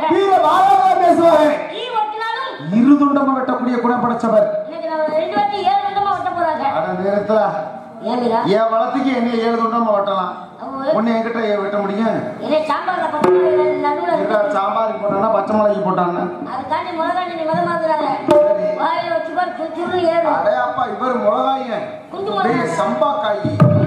வீர வாழாக பேசுவாரு ஈ ஒட்டினாலும் இருதுண்டமா வெட்டக்கூடிய குணம் படைச்சவர் இன்னைக்கு நம்ம ரெண்டு பேர்த்தையும் ஏழு நிமிடமா ஒட்ட போறாங்க அட நேரத்துல ஏமிடா என் வளத்துக்கு என்ன ஏழு துண்டமா வெட்டலாம் அவங்க ஒண்ணு என்கிட்ட ஏன் வெட்ட முடியும் இதே சாம்பார்ல பச்சை மிளகாய் நடுவுல இருக்கா இருக்கு. சாம்பாருக்கு போட்டானா பச்சை மிளகி போட்டாங்க அதுக்காண்டி மிளகாய் நீ மத மாத்துறாங்க வாயில வச்சு பாரு சுரு சுருன்னு ஏறும் அடே அப்பா இவர் மிளகாய குண்டு மிளகாய் சம்பா காய்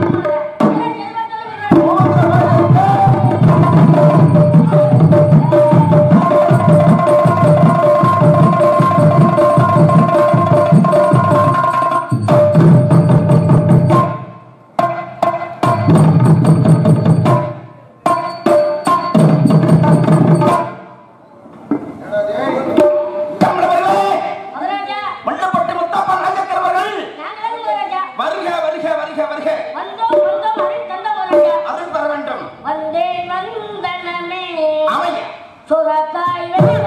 மகாராஜா மண்டப்பட்டு முத்தப்பா ராஜக்கரவர்கள் நாங்களே மகாராஜா வருக வருக வருக வருக வந்தோம் வந்தோம் அருள் தந்த மகாராஜா அருள் பெற வேண்டும் வந்தேன் வந்தனமே அமைய சுரக்காய் வெளியில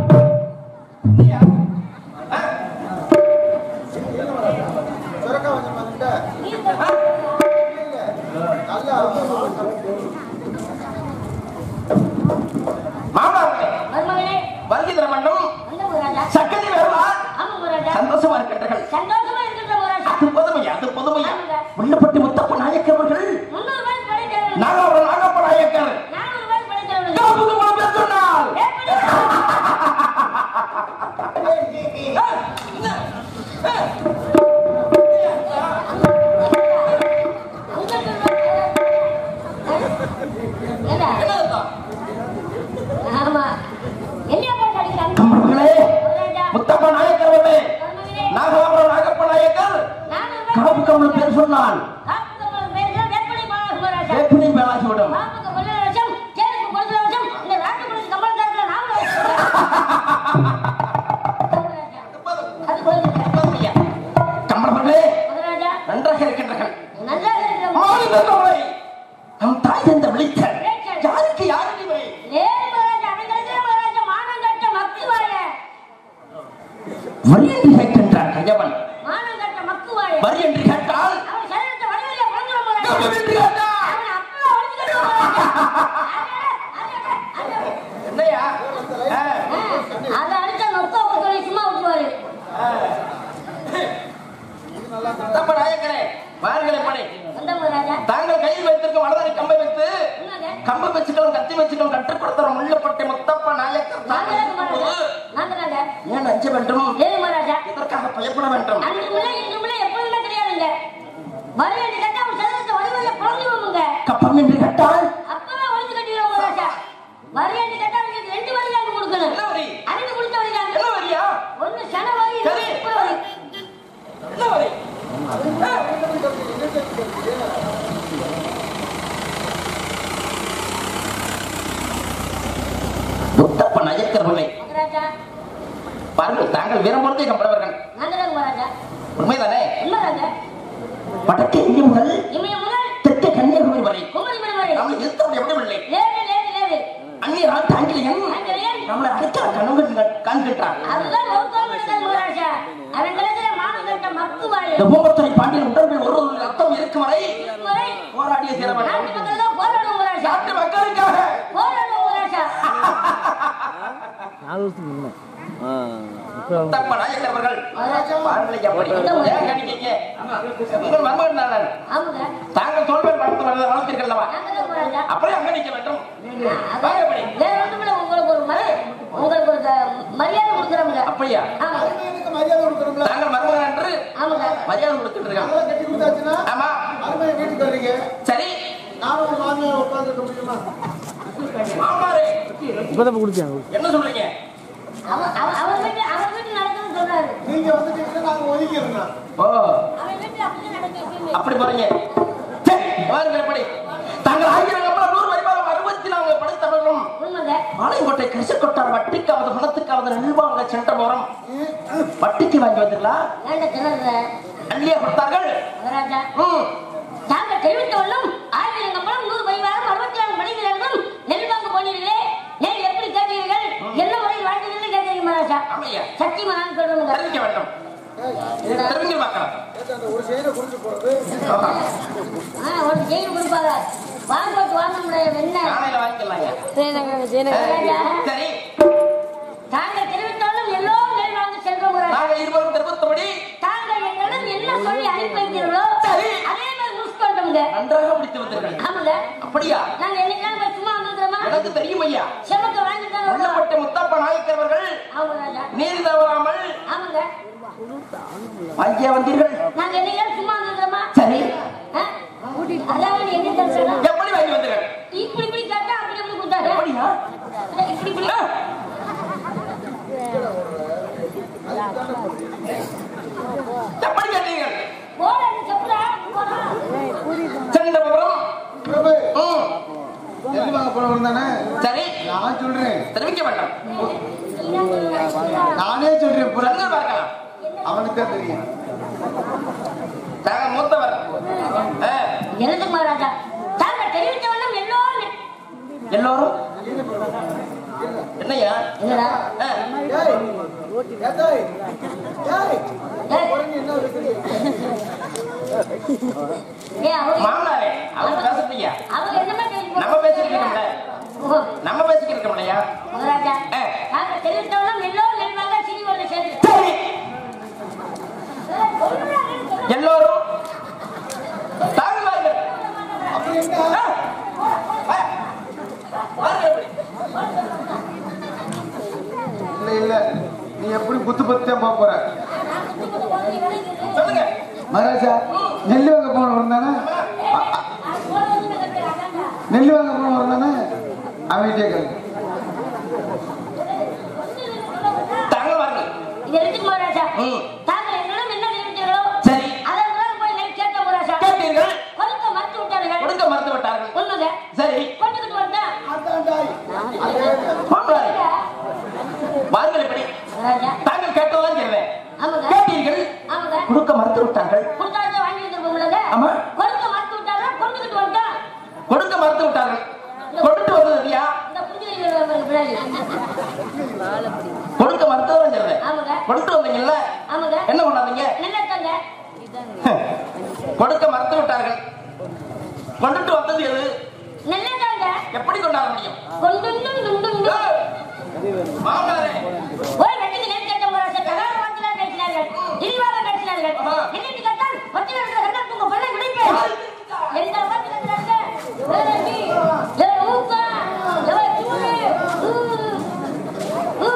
மாமனார்களே மருமகனே வருகை தர வேண்டும் வந்த மகாராஜா சக்கரை வருவார் ஆமா மகாராஜா சந்தோஷமா இருக்கின்றார்கள் சந்தோஷமா இருக்கின்ற மகாராஜா அது புதுமையா அது புதுமையா மண்டப்பட்டு முத்தப்பா நாயக்கவர்கள் முன்னூறு ரூபாய் படைத்தவர்கள் நாகவர நாகப்ப நாயக்கர் நானூறு ரூபாய் படைத்தவர்கள் காப்புக்கு மனம் பேர் சொன்னால் ஆமா என்ன போட்டு அடிக்கிறாங்க கம்பர்களே மகாராஜா முத்தப்பா நாயக்கர் அவர்களே மருமகனே நாகவர நாகப்ப நாயக்கர் நானூறு காப்புக்கு மனம் பேர் சொன்னால் காப்புக்கு ஒரு பேர் தான் வேப்பனை பாலாஜி மகாராஜா வேப்பினை மேலாகிவிடும் பாப்புக்கு கொல்ல லட்சம் கேளுக்கு கொல்ல லட்சம் இந்த நாட்டுக்குடிக்கு கம்பளத்தாரத்துல நாம அது போயிருக்கு புதுமையா கம்பர்களே மகாராஜா நன்றாக இருக்கின்றார்கள் நல்லா இருக்கிற மாநிலங்களை நம் தாய் தந்த விழித்த யாருக்கு யாரு இவை ஏழு மகாராஜா அவைகளுக்கு மகாராஜா மானம் கட்ட மக்குவாய வரி என்று கேட்கின்றார் கையவன் மானம் கட்ட மக்குவாய வரி என்று கேட்டால் அவன் சரீரத்தை வடிவலையா பிறந்துடும் மகாராஜா கம்பம் என்று கேட்டால் அவன் அப்பா ஒழிச்சு கட்டுவான் மகாராஜா என்னையா ஆ, அதை அடிச்சா நொக்க சொல்லி சும்மா விட்டுருவாரு தப்ப நாயக்கரே வாருங்களே படை வந்த மகாராஜா தாங்கள் கையில் வைத்திருக்கும் வலதாரி கம்பை வைத்து என்னங்க கம்பை வச்சுக்களும் கத்தி வச்சுக்களும் கற்றுக் கொடுத்தோம் முள்ளப்பட்டை முத்தப்ப நாயக்கர் நாங்க தாங்கள் மகாராஜா நாங்க தாங்க ஏன் அஞ்ச வேண்டும் ஏழு மகாராஜா இதற்காக பயப்பட வேண்டும் அன்றைக்கு முள்ள இன்று முள்ள எப்பொழுதுமே கிடையாதுங்க மறுபடியும் கட்டா அவன் சதுரத்தை வடிவலையா பிறந்துருவோமுங்க கப்பம் என்று கேட்டால் அப்பவே ஒழிச்சு கட்டிடுவோம் மகாராஜா மரியாதை கேட்டா அவங்களுக்கு ரெண்டு வரி தாங்க கொடுக்கணும் என்ன வரி அறிந்து கொடுத்த வரி தாங்க என்ன வரியா ஒண்ணு சன வரி சரி. இன்னொன்னு உப்புர வரி என்ன வரி ஆ, முத்தப்ப நாயக்கர் மகாராஜா பாருங்கள் தாங்கள் வீரம்பொருந்தே கம்பளவர்கள் நாங்க தாங்க மகாராஜா உண்மைதானே உண்மைதாங்க வடக்கே இங்கே முதல் இமைய முதல் தெற்கே கன்னியாகுமரி வரை குமரி மணி வரை நம்மை எதிர்த்தவர்கள் எவ்வளவு இல்லை லேவு லேவு லேவு அந்நிய நாட்டு ஆங்கிலேயன் ஆங்கிலேயன் நம்மளை அடைக்கிற கண்கள் காண்கின்றார் அதுதான் நோக்கம் எடுத்தது மகாராஜா அவன் கிடைக்கிற மானம் கட்ட மக்கு வாழ இந்த பூமத்துறை பாண்டியன் உடம்பில் ஒரு ஒரு ரத்தம் இருக்கும் வரை வரை போராடிய தீர நாட்டு வேண்டும் மக்கள் தான் போராடும் மகாராஜா நாட்டு மக்களுக்காக போராடும் மகாராஜா நாலு வருஷத்துக்கு முன்ன ஆ இப்போ தப்ப நாயக்கர் அவர்கள் மகாராஜா பாருங்களை எப்படி ஏன் கணிக்கீங்க உங்கள் மருமகன் தான் நான். ஆமாங்க தாங்கள் தோல்வேல் வளர்த்து வளர்த்து வளர்த்தீர்கள் அல்லவா நாங்க தான் மகாராஜா அப்படியே அங்க நிக்க வேண்டும் அது வாங்க எப்படி வேற ஒண்ணுமில்ல உங்களுக்கு ஒரு மரி உங்களுக்கு ஒரு த- மரியாதை கொடுக்குறோம்ங்க அப்படியா ஆமாங்க எனக்கு மரியாதை கொடுக்குறோம்ல தாங்கள் மருமகன் என்று ஆமாங்க மரியாதை கொடுத்துட்டு இருக்காங்க அதெல்லாம் கட்டி கொடுத்தாச்சுன்னா ஆமா அருமையை வீட்டுக்கு வர்றீங்க சரி நானும் ஒரு மாமியார் உட்காந்துருக்க முடியுமா மாமாரே இப்போ தான் கொடுத்தாங்க என்ன சொல்றீங்க அவன் அவன் அவன் வீட்டு அவன் வீட்டு நடக்குதுன்னு சொல்றாரு நீங்க வந்துட்டீங்கன்னா நாங்க ஒதுக்கிடுங்க ஓ அவன் வீட்டுல அப்படிதான் நடக்குது எப்பயுமே. அப்படி போறீங்க சரி வாருங்கள் எப்படி தாங்கள் ஆயிரம் நம்மள நூறு வரிபாலம் அறுபத்தி நான்கு படைத்தவர்களும் உண்மைங்க பாளையங்கோட்டை கிருஷ்ணக்கொட்டார் வட்டிக்காவது பணத்துக்காவது நெல்வாங்க சென்ற போறோம் வட்டிக்கு வாங்கி வந்துங்களா ஏண்ட திணற அள்ளியா கொடுத்தார்கள் மகாராஜா ம் தாங்கள் தெரிவித்தவர்களும் ஆயிரம் கம்பளம் நூறு பைவாரம் அறுபத்தி நாலு படிக்கிறவர்களும் நெல் வாங்க போனீர்களே நெல் எப்படி கேட்டீர்கள் என்ன முறையில் வாழ்ந்தீர்கள் கேட்டீங்க மகாராஜா ஆமையா சத்தியமா நான் சொல்றேங்க தெரிவிக்க வேண்டும் தெரிவிக்க பார்க்கலாம் அந்த ஒரு செயலை குறிச்சு போறது ஆ ஒரு ஜெயில் கொடுப்பாங்க வாங்க வாங்க முடியாது என்ன காலையில வாங்கிக்கலாங்க மகாராஜா சரி தாங்கள் தெரிவித்தாலும் எல்லோரும் நெல் வாங்க சென்றோம் ராஜா நாங்கள் இருவரும் தெரிவித்தபடி தாங்கள் எங்களிடம் என்ன சொல்லி அனுப்பி வைக்கிறீர்களோ சரி. அதே மாதிரி முடிச்சுட்டோம்ங்க நன்றாக பிடித்து வந்தீர்கள் ஆமாங்க அப்படியா நாங்க என்னைக்காவது போய் சும்மா வந்துருக்கிறோமா எனக்கு தெரியும் ஐயா செமக்க வாங்கிட்டு தான் வரோம். உள்ளப்பட்ட முத்தப்ப நாயக்கர் அவர்கள் ஆமா ராஜா நீதி தவறாமல் ஆமாங்க அங்கே வந்தீர்கள் நாங்க என்னைக்காவது சும்மா வந்துருக்கிறோமா சரி ஆ? அதாவது என்ன தெரியும் எப்படி வாங்கி வந்தீர்கள் இப்படி இப்படி கேட்டா அப்படி அப்படி கொடுத்தாரு அப்படியா இப்படி இப்படி ஆ. எப்படி கேட்டீர்கள் போடா நீ செப்புடா போடா சென்றபுரம் பிரபு ம், நெல் வாங்க போனவன் தானே சரி நான் சொல்றேன் தெரிவிக்க வேண்டாம் நானே சொல்றேன் புற புறங்கள் பார்க்கலாம் அவனுக்கு தான் தெரியும் நாங்கள் மூத்தவர் ஆ, எழுதுங்க மகாராஜா தாங்க தெரிவித்த வண்ணம் எல்லோரும் எல்லோரும் என்னய்யா என்னடா ஆ, ஏய் ஏத்தாய் ஏய் ஏய், குரங்கு என்ன இருக்குது ஏய், அவங்க மாமனாரே அவங்க பேசுறீங்க அவங்க என்னமே தெரியும் நம்ம பேசிக்கிட்டு இருக்கோம்ல ஓ, நம்ம பேசிக்கிட்டு இருக்கோம்லையா மகாராஜா ஆ. தாங்க தெரிவித்த வண்ணம் எல்லோரும் நெல்வாங்க சிறிவர்கள் சேர்ந்து சரி ஏய், சொல்லுடா, நீ சொல்லு. எல்லோரும் தாங்குவார்கள் அப்படி என்ன ஆ, ஆ, வாருங்கள் இப்படி. இல்ல இல்ல நீ எப்படி குத்து பத்தியா போக போற சொல்லுங்க மகாராஜா நெல் வாங்க போனவன் தானே நெல் வாங்க போனவன் தானே அவன் கேட்கல தாங்க வாருங்கள் இது எதுக்கு மகாராஜா ம். தாங்கள் என்னிடம் என்ன தெரிவித்தீர்களோ சரி அதன் பிறகு போய் நெல் கேட்ட மகாராஜா கேட்டீர்கள் கொடுக்க மறுத்து விட்டார்கள் கொடுக்க மறுத்து விட்டார்கள் உண்மைங்க சரி கொண்டுகிட்டு வந்தேன் மாமனாரே வாருங்கள் இப்படி மகாராஜா தாங்கள் கேட்டதான் கேள்வேன் ஆமாங்க கேட்டீர்கள் ஆமாங்க கொடுக்க மறுத்து விட்டார்கள் கொடுத்தாச்சு வாங்கி வந்துருப்போம்லங்க ஆமா. கொடுக்க மறுத்து விட்டாங்க கொண்டுகிட்டு வந்துட்டேன் கொடுக்க மறுத்து விட்டார்கள் கொண்டுட்டு வந்தது இல்லையா இந்த புரிஞ்சுக்கிறீங்க பின்னாடி கொடுக்க மறுத்ததான் சொல்றேன் ஆமாங்க கொண்டு வந்தீங்கல்ல ஆமாங்க என்ன கொண்டாந்தீங்க நல்லதாங்க கொடுக்க மறுத்து விட்டார்கள் கொண்டுட்டு வந்தது எது நல்லதாங்க எப்படி கொண்டாட முடியும் கொண்டுண்டும் துண்டுண்டு மாமனாரே ஓய் வெட்டிக்கு நெல் கேட்ட மகாராஜா தகாத வார்த்தையால் பேசினார்கள் இழிவாக பேசினார்கள் ஆஹா. என்னென்று கேட்டால் பத்து நேரத்தில் கண்டால் உங்க பண்ண விடுப்பேன் எந்த வார்த்தை கேட்கிறாங்க வேற நீ ஏ ஊக்கா ஏ சூடு ஊ, ஊ.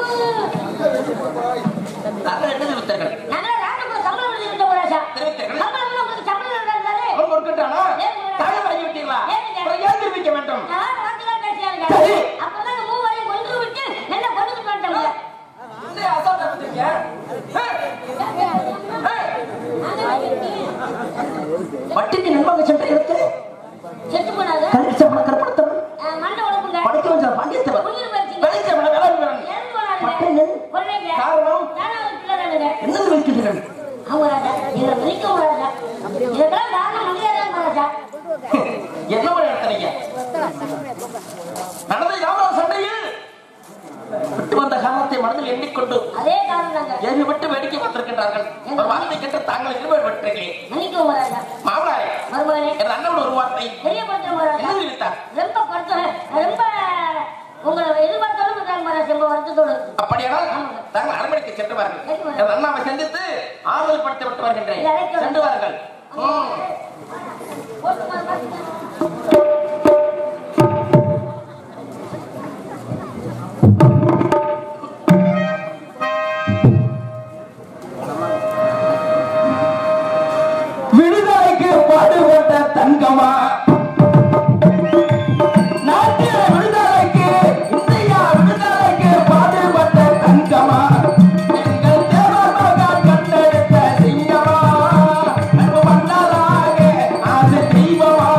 தாங்கள் என்ன தெரிவித்தார்கள் நாங்களே ராணுவ சம்பளம் எழுதிட்டு மகாராஜா தெரிவித்தார்கள் சம்பளம் உங்களுக்கு சம்பளம் இருந்தாரு அவன் கொடுக்கட்டானா தாங்கள் வாங்கி விட்டீங்களா அப்புறம் ஏன் தெரிவிக்க வேண்டும் தகாத வார்த்தையால் பேசினாங்க சரி. அப்பதான் மூவரையும் கொன்று விட்டு என்ன கொண்டு வந்துட்டாங்க என்ன அசால்ட்டா வந்தீங்க? ஏய், ஏய், வட்டிக்கு நண்பங்க சென்ற இடத்து செத்து போனாங்க கல்வி சம்பளம் கற்படுத்தவன் அஹ், மண்டை உழப்புங்க படிக்க வந்த பாண்டியத்தவன் உயிர் போயிடுச்சுங்க. வெளி சம்பளம் வேலை வீரன் இறந்து போனாங்க. பட்டேல் கொல்லைங்க. காரணம் நானும் ஒரு பிள்ளைதானுங்க. என்ன வைக்கிறீர்கள் அவங்க ராஜா, எங்களை மதிக்கும் ராஜா. இதெல்லாம் காரணம் மனிதர்தான் ராஜா. என்ன ஒரு இடத்துலீங்க நடந்த யாவரும் சண்டையில் விட்டு வந்த காலத்தை மனதில் எண்ணிக்கொண்டு அதே காரணம் தாங்க. ஏறி விட்டு வேடிக்கை பார்த்திருக்கின்றார்கள் ஒரு வார்த்தை கேட்டு தாங்கள் இருவர் விட்டுறீங்களே மன்னிக்கவும் ராஜா. மாமனாரே மருமகனே, என் அண்ணனோட ஒரு வார்த்தை தெரியப்படுத்துறோம் ராஜா. என்ன தெரிவித்தார் ரொம்ப வருத்தம், ரொம்ப உங்களை எதிர்பார்த்தாலும் இருக்காங்க ராஜா, ரொம்ப வருத்தத்தோடு. அப்படியானால் தாங்கள் அரண்மனைக்கு சென்று வாருங்கள் என் அண்ணாவை சந்தித்து ஆறுதல் படுத்தி விட்டு வருகின்றேன் சென்று வாருங்கள் ம். போட்டுமா, பாத்துக்கலாம். விடுதலைக்கு பாடுபட்ட தங்கமா நாட்டிய விடுதலைக்கு இந்தியா விடுதலைக்கு பாடுபட்ட தங்கமா எங்கள் தேவர் மகன் கண்டெடுத்த சிங்கமா அன்பு மன்னராக ஆசை தெய்வமா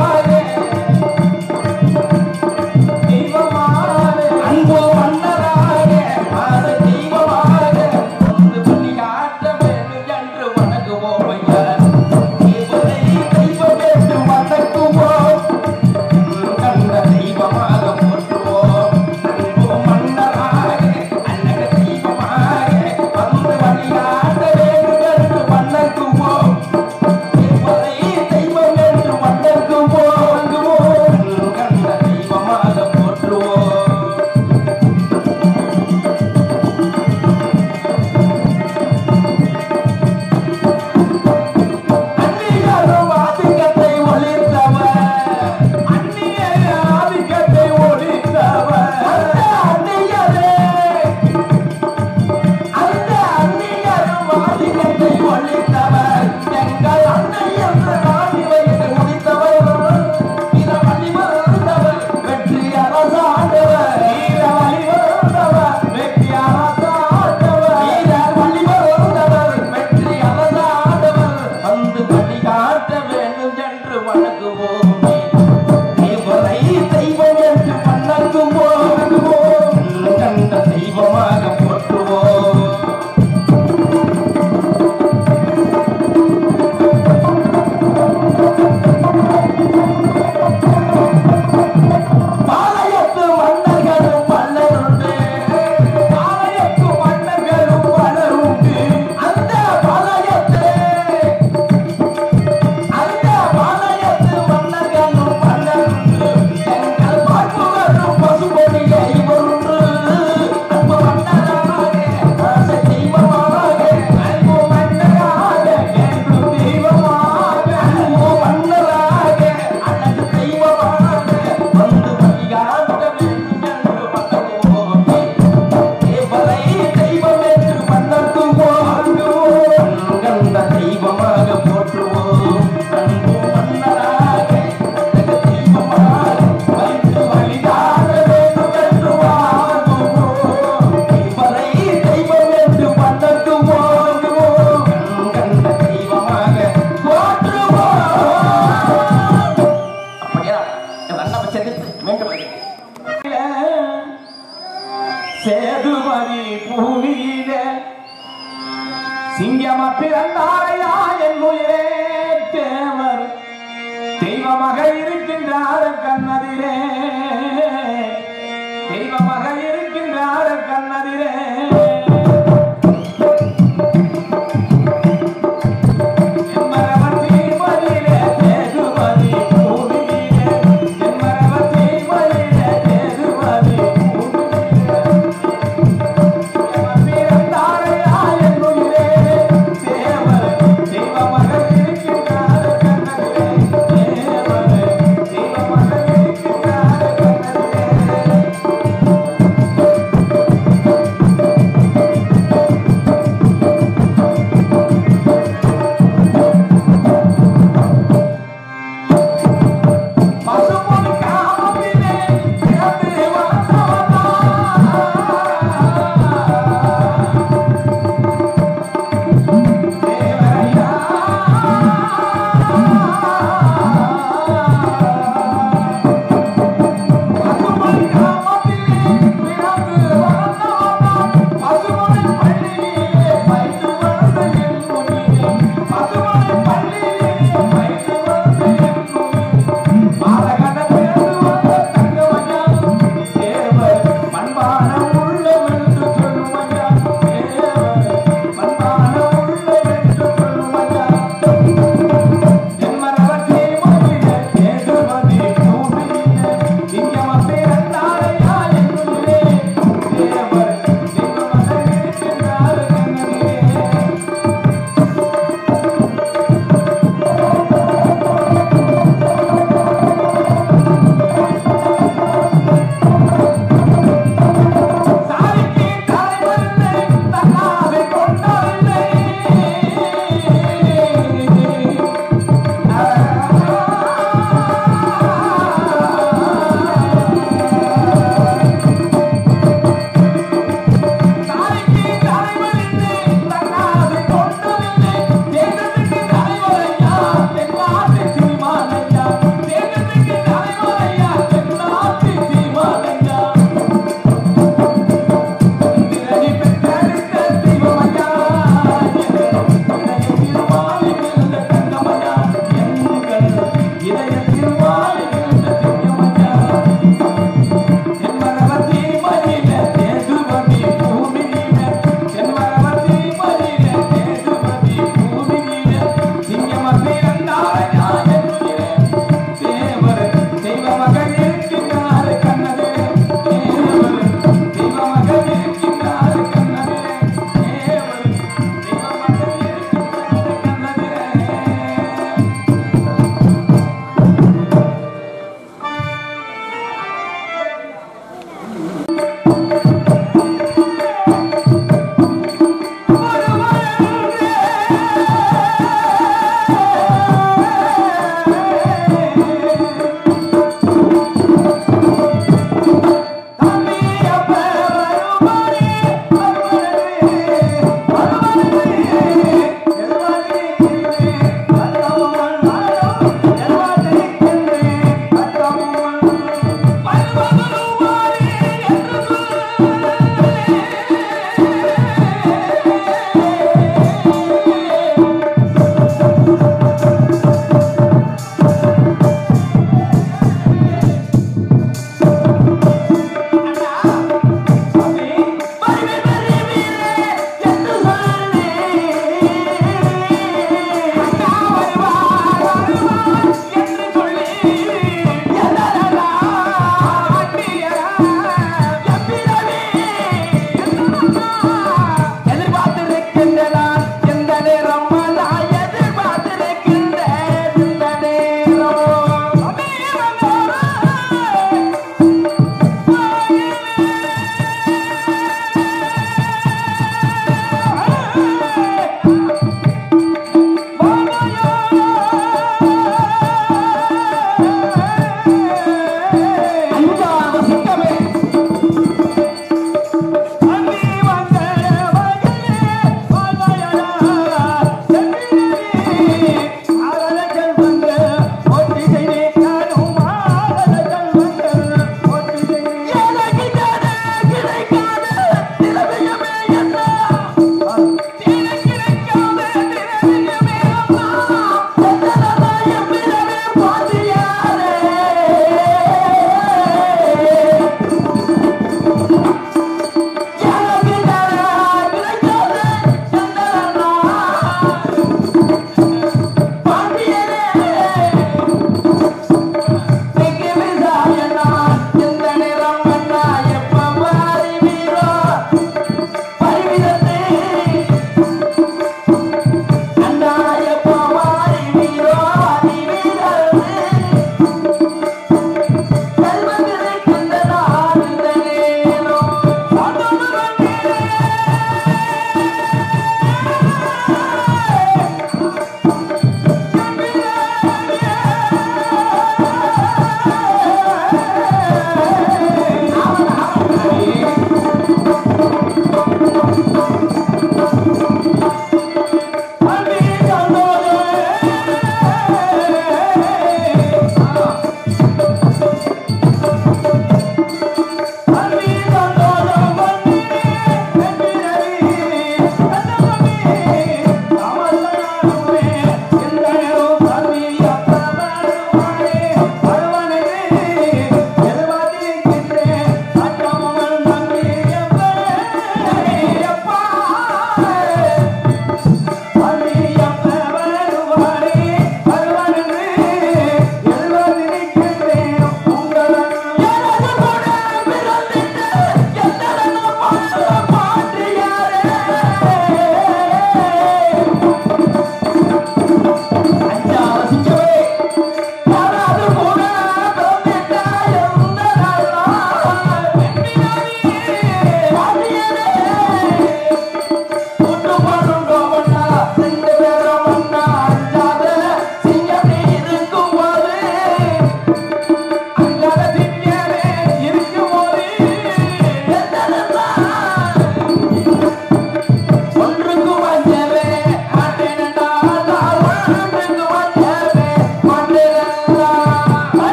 சேதுமதி பூமியிலே சிங்கம பிறந்தாரையா என் உயிரே தேவர் தெய்வமாக இருக்கின்றார் கண்ணதிரே தெய்வமாக இருக்கின்றார் கண்ணதிரே செம்மரவத்தி மதியிலே சேதுமதி பூமியிலே செம்மரவத்தி மதியிலே சேதுமதி பூமியிலே தேவர்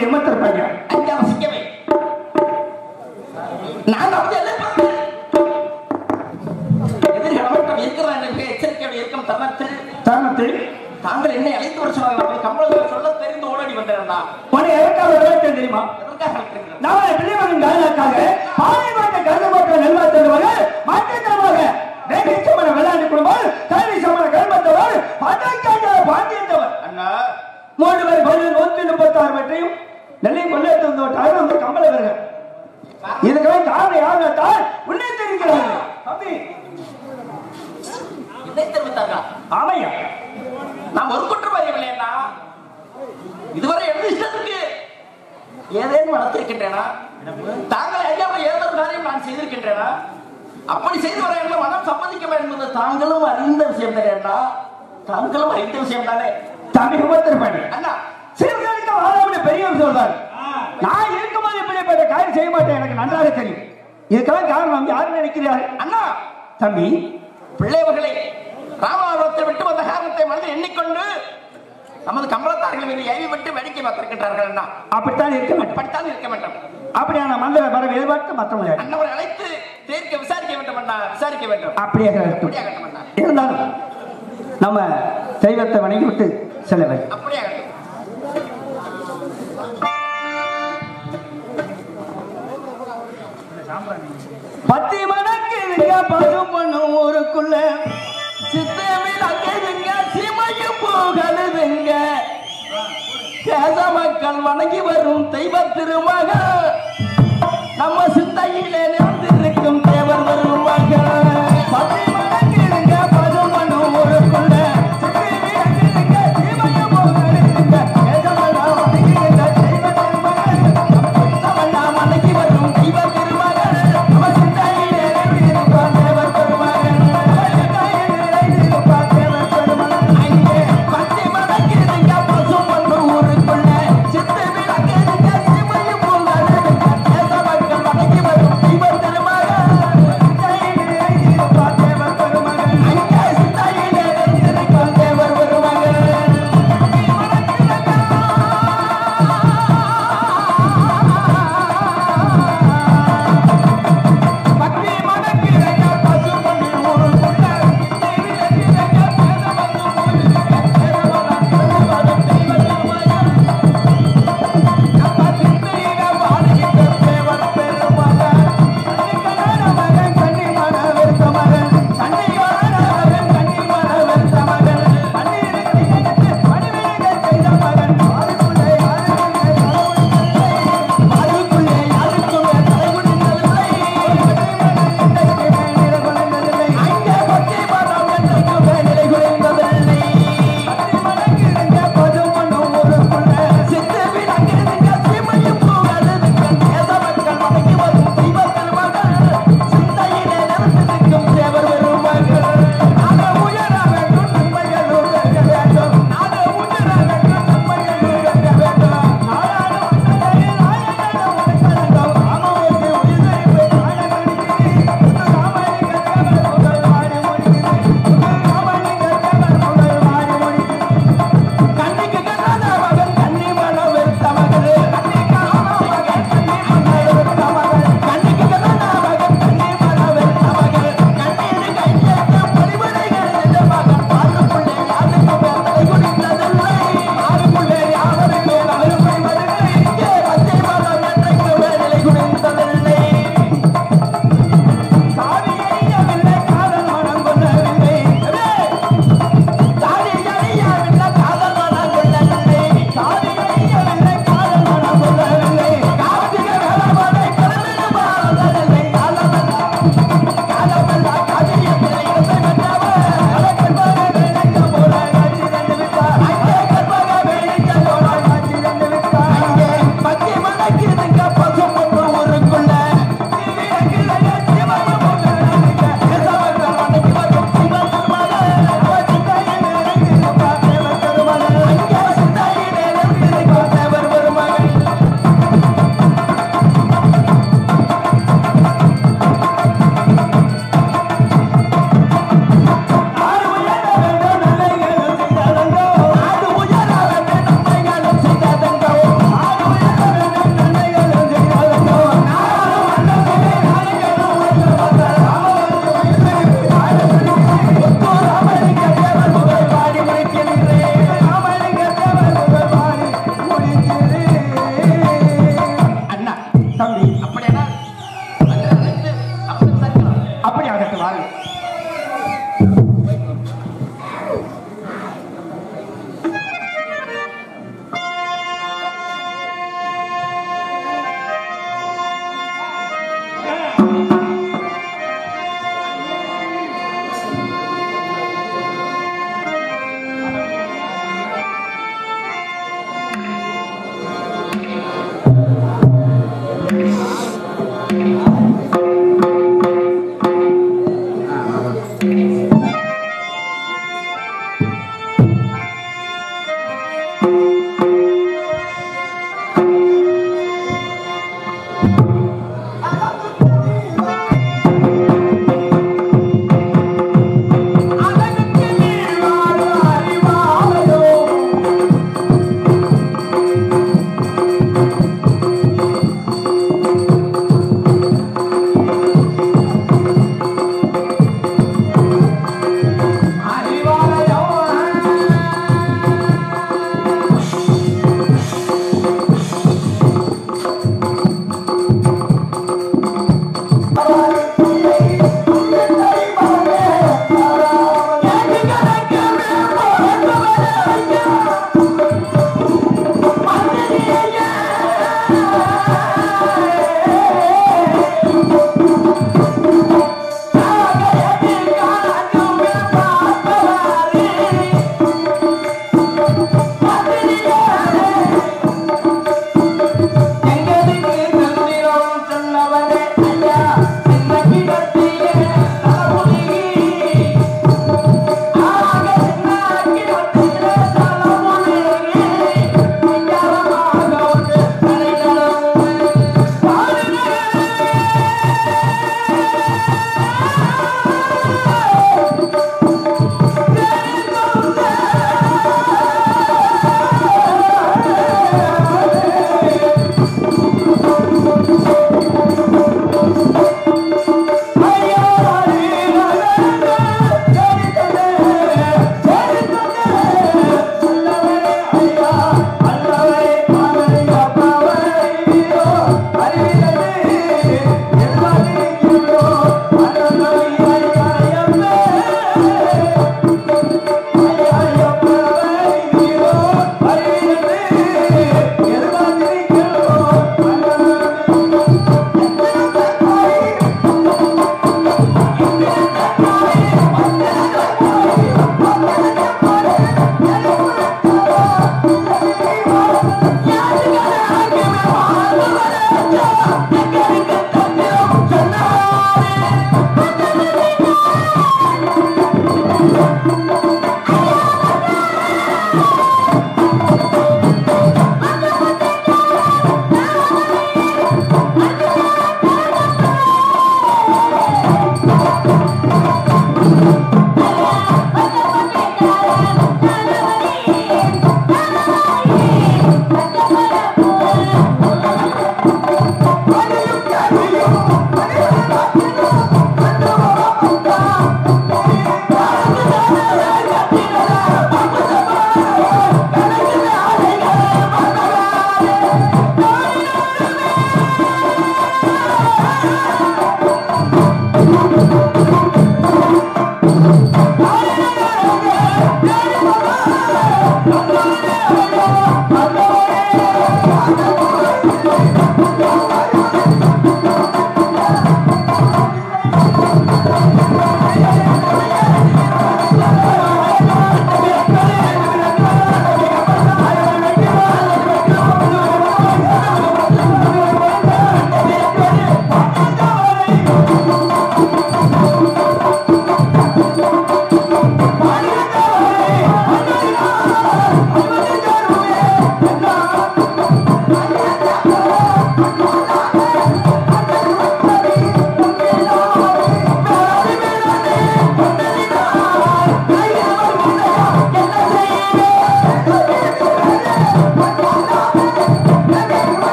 தம்பி எமத்தர் பையன் அங்கே வசிக்கவே நான் வந்து எதிர்பார்த்தேன் எதிர்காலம் இருக்கிறான் என்று எச்சரிக்கை இருக்கும் தருணத்தில் தருணத்தில் தாங்கள் என்னை அழைத்து வர சொன்னார்கள் கம்பளங்களை சொல்ல தெரிந்து ஓடடி வந்தேன் உன்னை எதற்காக வரவேற்கிறேன் தெரியுமா எதற்காக அழைக்கிறீர்கள்? நாளை பிள்ளைமகன் காரணக்காக பாலிமாட்ட கருதப்பட்ட நெல்வாத்தவர்கள் மாற்றத்தமாக வேகை சமண வெள்ளாண்டி குடும்பம் கல்வி சமண கருமத்தவர் பதக்காக பாண்டியத்தவர் அண்ணா மூன்று பேர் பதில் நூத்தி முப்பத்தாறு வெற்றியும் நெல்லை கொள்ளத்து வந்தவட்டாக அந்த கம்பளவர்கள் இதுக்கெல்லாம் காரணம் யாருந்தால் உள்ளே தெரிவிக்கிறார்கள் தம்பி இதை தெரிவித்தார்களா ஆமையா நான் ஒரு குற்றம் அறியவில்லை அண்ணா இதுவரை எந்த இஷ்டத்துக்கு ஏதேனும் வளர்த்திருக்கின்றேனா தாங்கள் அறியாமல் ஏதோ ஒரு காரியம் நான் செய்திருக்கின்றேனா அப்படி செய்து வர என்ன மனம் சம்மதிக்க என்பது தாங்களும் அறிந்த விஷயம் தானே அண்ணா தாங்களும் அறிந்த விஷயம் தானே தம்பி உபத்திரம் பண்ணி அண்ணா சிறுகாலிக்க வாழாமல் பெரியவர் சொல்றார் நான் இருக்கும்போது இப்படிப்பட்ட காரியம் செய்ய மாட்டேன் எனக்கு நன்றாக தெரியும் இதுக்கெல்லாம் காரணம் யார் நினைக்கிறார்கள் அண்ணா தம்பி பிள்ளைவர்களை ராமாவரத்தை விட்டு வந்த காரணத்தை மனதில் எண்ணிக்கொண்டு நமது கம்பளத்தார்கள் மீது ஏவி விட்டு வேடிக்கை பார்த்திருக்கின்றார்கள் அண்ணா அப்படித்தான் இருக்க வேண்டும் அப்படித்தான் இருக்க வேண்டும் அப்படியான மந்திர வர எதிர்பார்த்து மற்றவங்க அண்ணவரை அழைத்து தீர்க்க விசாரிக்க வேண்டும் அண்ணா விசாரிக்க வேண்டும் அப்படியே இருக்கட்டும். அப்படியே ஆகட்டும் அண்ணா இருந்தாலும் நம்ம தெய்வத்தை வணங்கி விட்டு செல்ல வேண்டும் அப்படியே ஆகட்டும் பத்தி மடக்கு பசும் பண்ணும் ஊருக்குள்ள சித்தமிழ் அங்கேதுங்க சீமையும் போகலுதுங்க தேச மக்கள் வணங்கி வரும் தெய்வ திருமகள் நம்ம சிந்தையிலே நிறைந்திருக்கும் தேவர் திருமகள் பத்தி மடக்கு பசும் பண்ணும் ஊருக்குள்ள சித்தி விளக்குதுங்க, சீமையும் போகலுதுங்க. எஜமானா வணங்குகின்ற தெய்வ திருமகள். தமிழ் வணங்கி வரும் தெய்வ திருமகள் நம்ம சிந்தையிலே நிறைந்திருக்கும் தேவர் திருமகள் அங்கே பச்சை மடக்கிறதுங்க பசு பொண்ணு ஊருக்குள்ள சித்து விளக்கிறதுங்க சிமையும் பொங்கல் தேச மக்கள் வணங்கி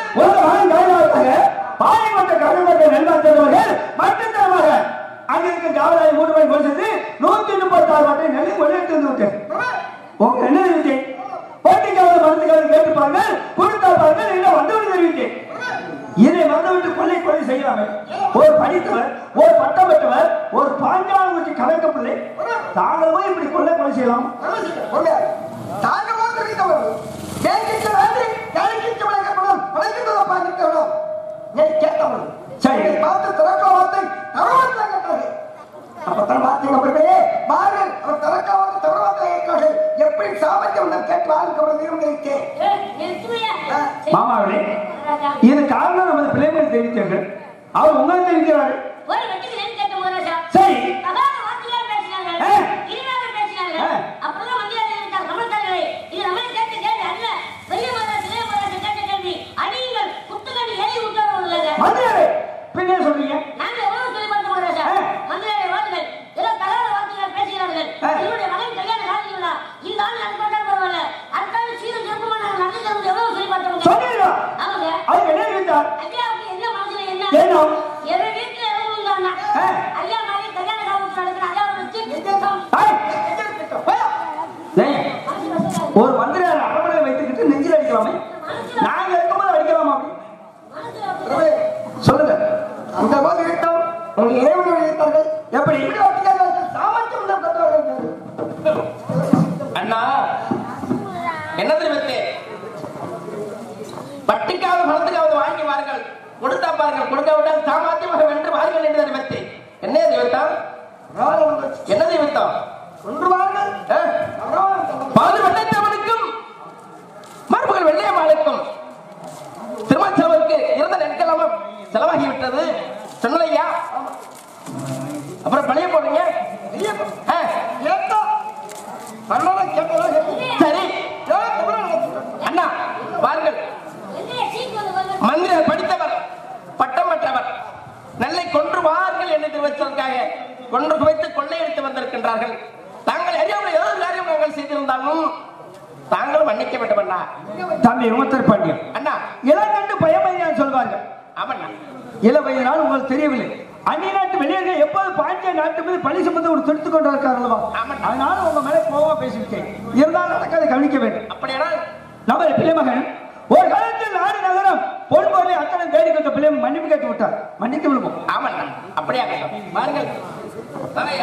ஒரு மகன் கைதாட்டாங்க பாளையங்கோட்டை கருமத்தை நெல்வாத்தவர்கள் மட்டுத்தனமாக அங்க இருக்க காவலாளி மூணு பேர் கொடுத்தது நூத்தி முப்பத்தி ஆறு வட்டை நெல்லை வெளியிட்டு வந்து விட்டேன் உங்க என்ன தெரிவித்தேன் போட்டிக்காவது மருந்துக்காவது கேட்டுப்பாங்க கொடுத்தாப்பாங்க என்ன வந்தவன் தெரிவித்தேன் இதை வந்துவிட்டு கொள்ளை கொலை செய்யலாமே ஒரு படித்தவர் ஒரு பட்டம் பெற்றவர் ஒரு பாஞ்சாலங்குச்சி கணக்க பிள்ளை தாங்களும் இப்படி கொள்ளை கொலை செய்யலாம் தாங்க போட்டு வைத்தவர் கேட்கின்ற வேண்டி கேட்கின்ற வழங்கப்படும் வழங்குதல பார்க்கின்றவரும் நீ கேட்டவன் சரி. சரி பார்த்து திறக்க வார்த்தை தரவார்த்தை கேட்டாரு அப்பத்தான் பார்த்தீங்க அப்படியே பாருங்கள் அவர் திறக்க வார்த்தை தரவார்த்தை கேட்டார்கள் எப்படி சாமர்த்தியம் நான் கேட்டு வாழ்க்கை நிர்ணயித்தேன் ஏய், நிறுத்துவியா? சரி. மாமாவளே ராஜா, இது காரணம் நமது பிள்ளைகள் தெரிவித்தார்கள் அவர் உங்களை தெரிவிக்கிறார்கள் ஒரு வெட்டிக்கு நெல் கேட்ட முதலமைச்சா. சரி அகாத வார்த்தையால் பேசினார்கள். ஆ. இனிதாக பேசினார்கள். ஆ. அப்பதான் மந்திரி அறிவித்தார் கமலத்தார்களே, இது நம்மை கேட்ட கேள்வி அல்ல. பெரிய மகாராஜ், சிறிய மகாராஜ் கேட்ட கேள்வி. அடியுங்கள், குத்துக்கடி ஏறி விட்டவர்கள் மந்திரி பின்னே சொல்றீங்க நாங்க எவ்வளவு சொல்லி பார்த்தோம் மகாராஜா? ஆ. மந்திரியுடைய வார்த்தைகள், ஏதோ தகாத வார்த்தைகள் பேசுகிறார்கள். ஆ. இவருடைய மகன் கல்யாண காட்சி விழா. இந்த ஆண்டு நடந்தால் பரவாயில்ல. அடுத்த ஆண்டு சீரும் சிறப்புமா நாங்கள் நடத்தி தருவது எவ்வளவு சொல்லி பார்த்தோம் சொன்னீங்களா ஆமாங்க அதுக்கு என்ன தெரிவித்தார் ஐயாவுக்கு என்ன மனசுல என்ன என்ன எவன் வீட்டுல எவ்வளவு இருந்தான்னா ஆ. ஐயா மாதிரி கல்யாண காலத்துல நடக்கிற ஐயாவை வச்சு நிச்சயம் ஐய்! ஏய், ஒரு மந்திரியார் அரமனை வைத்துக்கிட்டு நெஞ்சில் அடிக்கலாமே நாங்க இருக்கும்போது அடிக்கலாமா அப்படி பிரபு, சொல்லுங்க அந்த போது விட்டோம் உங்க இறைவனை வைத்தார்கள் எப்படி இப்படி ஒட்டியார்கள் சாமர்த்தியம் உள்ள பெற்றவர்கள் அண்ணா என்ன தெரிவித்தேன் பட்டுக்காவது பணத்துக்காவது வாங்கி வாருங்கள் கொடுத்தா பாருங்கள் கொடுக்க விட்டால் சாமர்த்தியமாக வென்று வாருங்கள் என்று தெரிவித்தேன் என்ன தெரிவித்தான் என்ன தெரிவித்தான் ஒன்று வாருங்கள் பாது வெள்ளைத்தவனுக்கும் மரபுகள் வெள்ளையம்மாளுக்கும் திருமண செலவுக்கு இருந்த நெற்கெல்லாம் செலவாகி விட்டது சொன்னதையா அப்புறம் பழைய போடுங்க ஆ, சரி அண்ணா வாருங்கள் என்ன சீட் வந்து வந்து மந்திரர் படித்தவர் பட்டம் பெற்றவர் நெல்லை கொன்று வார்கள் என்று தெரிவித்ததற்காக கொன்று குவைத்து கொள்ளையடித்து வந்திருக்கின்றார்கள் தாங்கள் அறியாமல் ஏதோ காரியம் நாங்கள் செய்திருந்தாலும் தாங்கள் மன்னிக்க வேண்டும் அண்ணா தம்பி உமத்தர் பாண்டியன் அண்ணா இளங்கண்டு பயமையான் சொல்வார்கள் ஆமண்ணா இள வயதினால் உங்களுக்கு தெரியவில்லை அந்நிய நாட்டு வெளியேறிய எப்போது பாண்டிய நாட்டு மீது பழி சுமந்து ஒரு தொடுத்துக் கொண்டு இருக்கார்களவா ஆமாம். அதனால உங்க மேல கோவமா பேசிவிட்டேன் இருந்தாலும் நடக்காத கவனிக்க வேண்டும் அப்படியானால் நமது பிள்ளை மகன் ஒரு காலத்தில் நாடு நகரம் பொன் பொருளை அத்தனை தேடி கொண்ட பிள்ளை மன்னிப்பு கேட்டு விட்டார் மன்னிக்க விழுவோம் ஆமண்ணா அப்படியாக வாருங்கள் தலையா.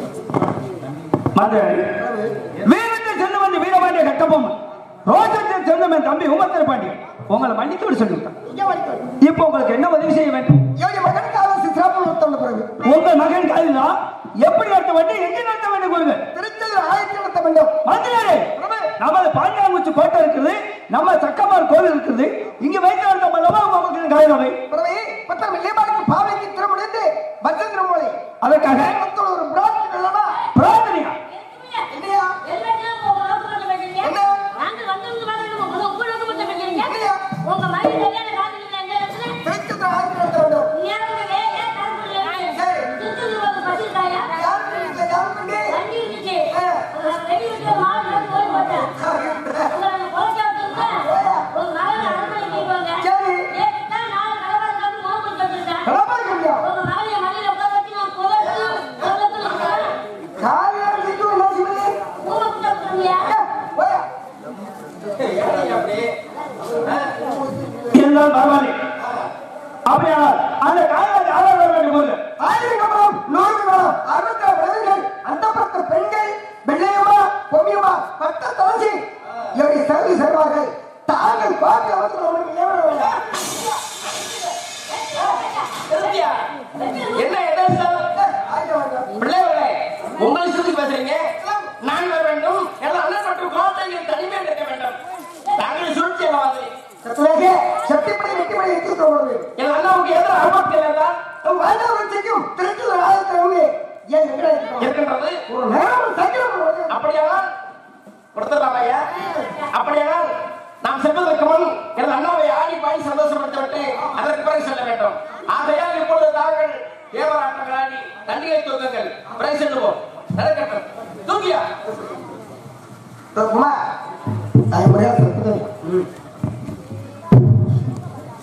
மதுரை வீரத்தை சென்று வந்து வீரபாண்டிய கட்டபொம்மன் ரோஷத்தை சென்று என் தம்பி உமத்தர் பாண்டியன் உங்களை மன்னித்து விட சொல்லிவிட்டான் இப்போ உங்களுக்கு என்ன உதவி செய்ய வேண்டும் மகன் காலசி சிறப்பு நடத்த பிறகு உங்க மகன் காலிலா எப்படி நடத்த வேண்டும் எங்க நடத்த வேண்டும் கொடுங்க திருச்செந்தூர் ஆயிரத்தி நடத்த வேண்டும் மந்திரி நமது பாஞ்சாங்குச்சி கோட்டை இருக்குது நம்ம சக்கமார் கோவில் இருக்குது இங்க வைத்து நடத்த அல்லவா உங்க மகன் காலிலாவை பிறகு பத்தம் வெள்ளியம்மாளுக்கு பாவைக்கு திருமுடிந்து பச்சந்திர மொழி அதற்காக ஒரு பிரார்த்தனை அல்லவா பிரார்த்தனையா இல்லையா எல்லாத்தையும் உங்க நோக்கு மட்டும் பேசுறீங்க. என்ன? நாங்கள் வந்தவங்க மாதிரி உங்க உங்க நோக்கு மட்டும் பேசுறீங்க. இல்லையா? உங்க மகன் கல்யாண காலத்துல எங்க இடத்துல திருச்செந்தூர் ஆயிரத்தி நடத்த வேண்டும் நேரத்துல ஏன் தரப்புல இருக்கு? சரி. திருச்செந்தூர் பஸ் இருக்காயா? யாருக்கு வீட்டுல யாருக்கு கொண்டு? வண்டி இருந்துச்சு. ஆ. வெளிய இருக்கிற மாடு தான் போய் பார்த்தேன். உங்களை நான் குறைச்சா வச்சிருக்கேன். உங்க மகனை அரண்மனைக்கு கூட்டிட்டு வாங்க. சரி. ஏன்னா நாலு கலவரம் சாப்பிட்டு மோகம் பண்ணி வச்சிருக்கேன். கலப்பாக இல்லையா? உங்க மகனை மடியில உட்கார வச்சு நான் புகழ்ந்து, புகழ்ந்து இருக்கிறேன். காலையில இருந்து என்ன செய்வது? ஊரை விட்டு வந்துருவியா? போயா. எல்லாம் பரவாயில்லை அப்படியானால் அந்த காலையில் யாரும் வர வேண்டும் போது ஆயிரம் கமலம், நூறு கமலம், அறுபத்தாறு விலங்குகள், அந்தப்புறத்து பெண்கள், வெள்ளையம்மா, பொம்மியம்மா, பட்ட தலசி, இவரை சர்வி செய்வார்கள். தாங்கள் பார்க்க வந்து நம்மளுக்கு ஏவல வேண்டாம். திருப்தியா? என்ன எதார்த்தம்? ஆயிரம் வேண்டாம். பிள்ளைகளே உங்களை சுத்தி பேசுறீங்க நான் வர வேண்டும் எல்லாம் அண்ணன் மற்றும் குழந்தைகள் தனிமையாக இருக்க வேண்டும் தாங்கள் சுழ்ச்சி அல்லவாது சத்துராஜே, சத்தியப்படி வெட்டிப்படி எடுத்துட்டு போடுவது. என் அண்ணாவுக்கு எதிர அனுமதி இல்லைதா உன் வாழ்ந்தவர்கள் செய்யும் திருச்செந்தூர் ஆயிரத்தி ஏன் எங்கடா இருக்கிறோம்? இருக்கின்றது ஒரு நேரம் சைக்கிள் போடுவது. அப்படியானால் கொடுத்துடலாம் ஐயா அப்படியானால் நாம் செல்வதற்கு முன் எனது அண்ணாவை ஆடி பாடி சந்தோஷப்படுத்திவிட்டு அதற்கு பிறகு செல்ல வேண்டும் ஆகையால் இப்பொழுது தாங்கள் தேவராட்டங்கள் ஆடி தண்டிகை தூக்குங்கள் பிறகு செல்லுவோம் நடக்கட்டும் தூக்கியா அம்மா, அது முறையா திருப்பதி.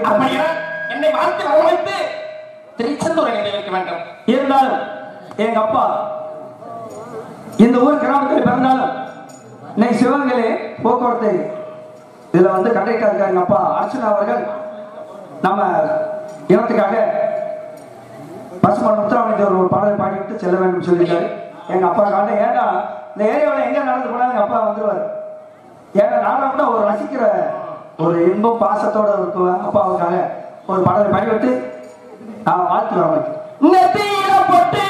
அப்படியா என்னை வாழ்த்து வரவழைத்து திருச்செந்தூரை நிறைவேற்ற வேண்டும் இருந்தாலும் எங்க அப்பா இந்த ஊர் கிராமத்தில் பிறந்தாலும் இன்னைக்கு சிவகங்கையிலே போக்குவரத்து இதுல வந்து கண்டக்டர் இருக்காங்க எங்க அப்பா அர்ச்சனா அவர்கள் நம்ம இனத்துக்காக பசுமன் முத்துராமலிங்க ஒரு பாடலை பாடிவிட்டு செல்ல வேண்டும் சொல்லியிருக்காரு எங்க அப்பா காண்ட ஏன்னா இந்த ஏரியாவில் எங்க நடந்து போனாலும் எங்க அப்பா வந்துருவாரு ஏன்னா நானும் கூட ஒரு ரசிக்கிற ஒரு இன்பம் பாசத்தோட இருக்கும் அப்பாவுக்காக ஒரு பாடலை பாடிவிட்டு நான் வாழ்த்து வரவேன் நெத்தியில பொட்டு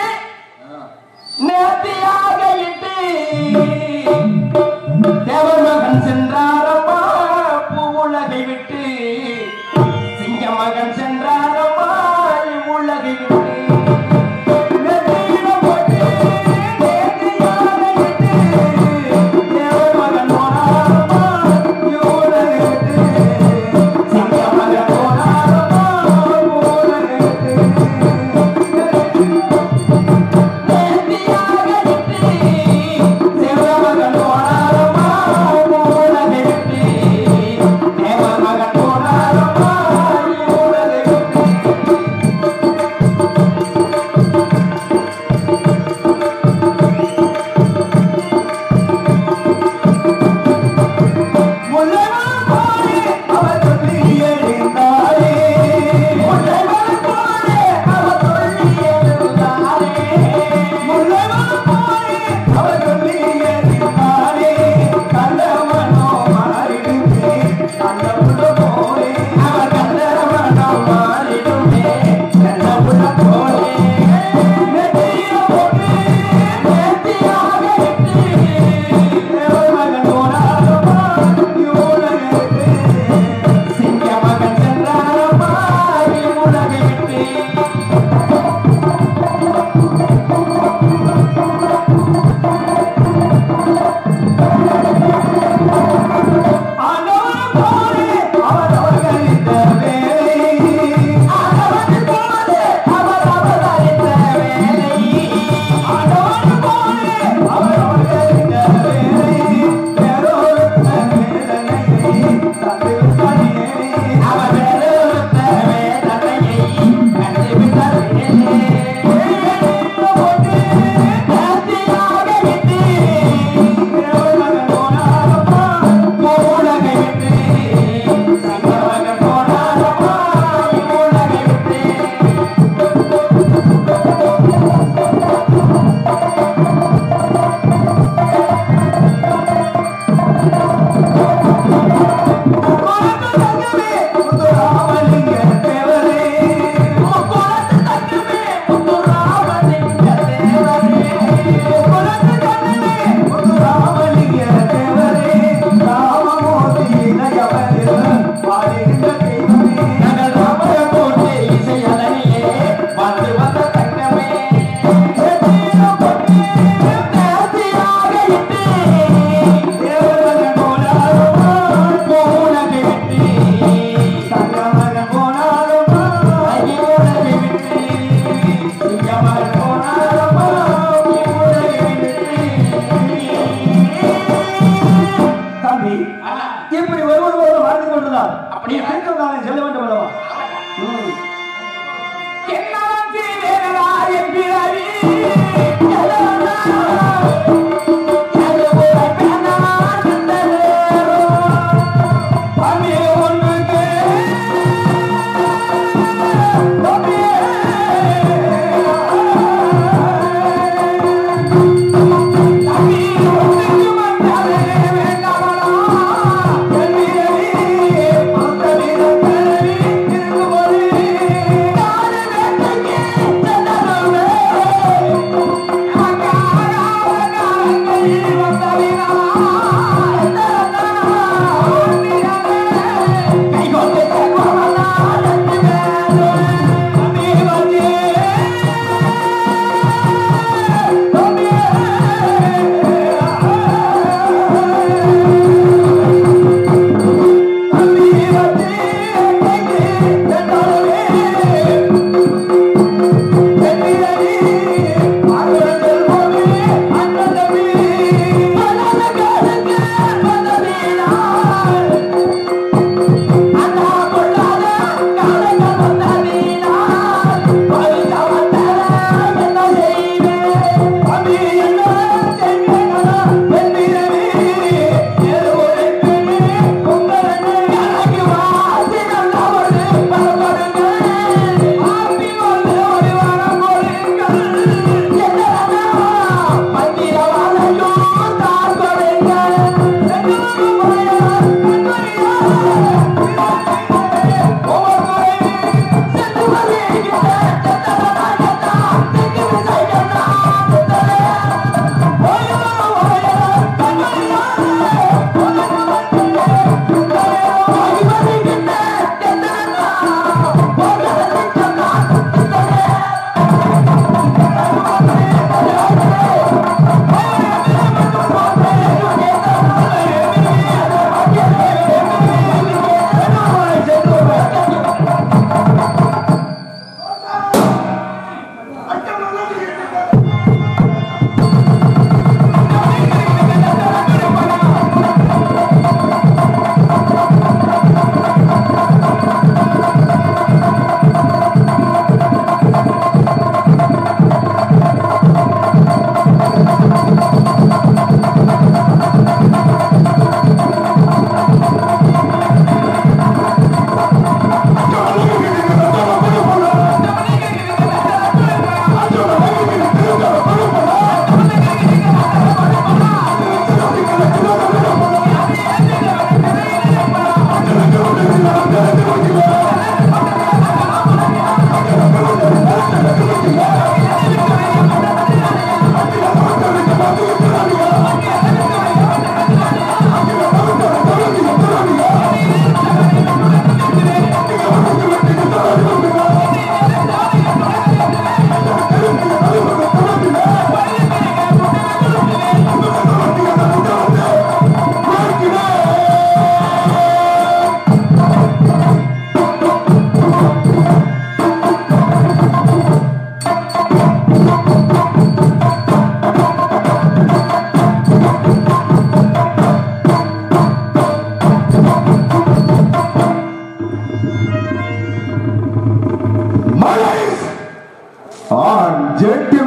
நேர்த்தியாக இட்டு தேவர் மகன் சென்றாரம்மா பூவுலகை விட்டு சிங்க மகன் சென்றாரம்மா இவ்வுலகை விட்டு நெத்தியில பொட்டு நேர்த்தியாக இட்டு தேவர் மகன் போனாரம்மா இவ்வுலகை விட்டு சிங்க மகன் போனாரம்மா இவ்வுலகை விட்டு நேர்த்தியாக நின்று தேவமகன் போனாரம்மா உலகை விட்டு தேவமகன் போனாரம்மா உலகை விட்டு முல்லைமலர் போலே அவர் சொல்லி எழுந்தாரே முல்லைமலர் போலே அவர் சொல்லி எழுந்தாரே முல்லைமலர் போலே அவர் சொல்லி எழுந்தாரே கண்டவனோ மாறிடுமே கண்டவுள்ள போலே அவர் கண்டவனோ மாறிடுமே கண்டவுள்ள போலே நெற்றியில போட்டு நேர்த்தியாக இட்டு தேவமகன் போனாரம்மா இவ்வுலகை விட்டு சிங்க மகன் சென்றாரம்மா இவ்வுலகை விட்டு ஆண்டவன் போலே அவர் அவர்களித்த வேலை ஆண்டவன் போலே அவர் அவர்களித்த வேலை ஆண்டவன் போலே அவர் அவர்களித்த வேலை வேறொருத்த வேதனையை தந்துவிட்டாரே அவர் வேறொருத்த வேதனையை கண்டுவிட்டாரே போட்டு நேர்த்தியாக விட்டு தேவமகன் போனாரம்மா உலகை விட்டு சங்கமகன் போனாரம்மா உலகை விட்டு முக்குளத்து தங்கமே முத்துராமலிங்க தேவரே முக்குளத்து தங்கமே முத்துராமலிங்க தேவரே முக்குளத்து தங்கமே முத்துராமலிங்க தேவரே ராமமூர்த்தி இளையவரில் பாடுகின்ற தெய்வமே நகர் ராமரமூர்த்தி இசையலனியே வந்து வந்த தங்கமே நெற்றியில பொட்டு நேர்த்தியாக இட்டு தேவமகன் போனாரம்மா உலகை விட்டு தங்கமகன் போனாரம்மா உலகை விட்டு சிங்கமகன் போனாரம்மா உலகை விட்டு தம்பி இப்படி ஒருவர் ஒருவர் வாழ்ந்து கொண்டுதான் அப்படியா? திருக்கம் நாளை செல்ல வேண்டும் அல்லவா ம். என்னாலும் சீதேனடா என் பிறவி எல்லோரா அது போல பேனா தந்தரோ அமே ஒன்றுக்கு தம்பி தம்பி ஒன்றுக்கு வந்தாலே வேண்டாமடா என் பிறவி மொத்த வீரத்தேவி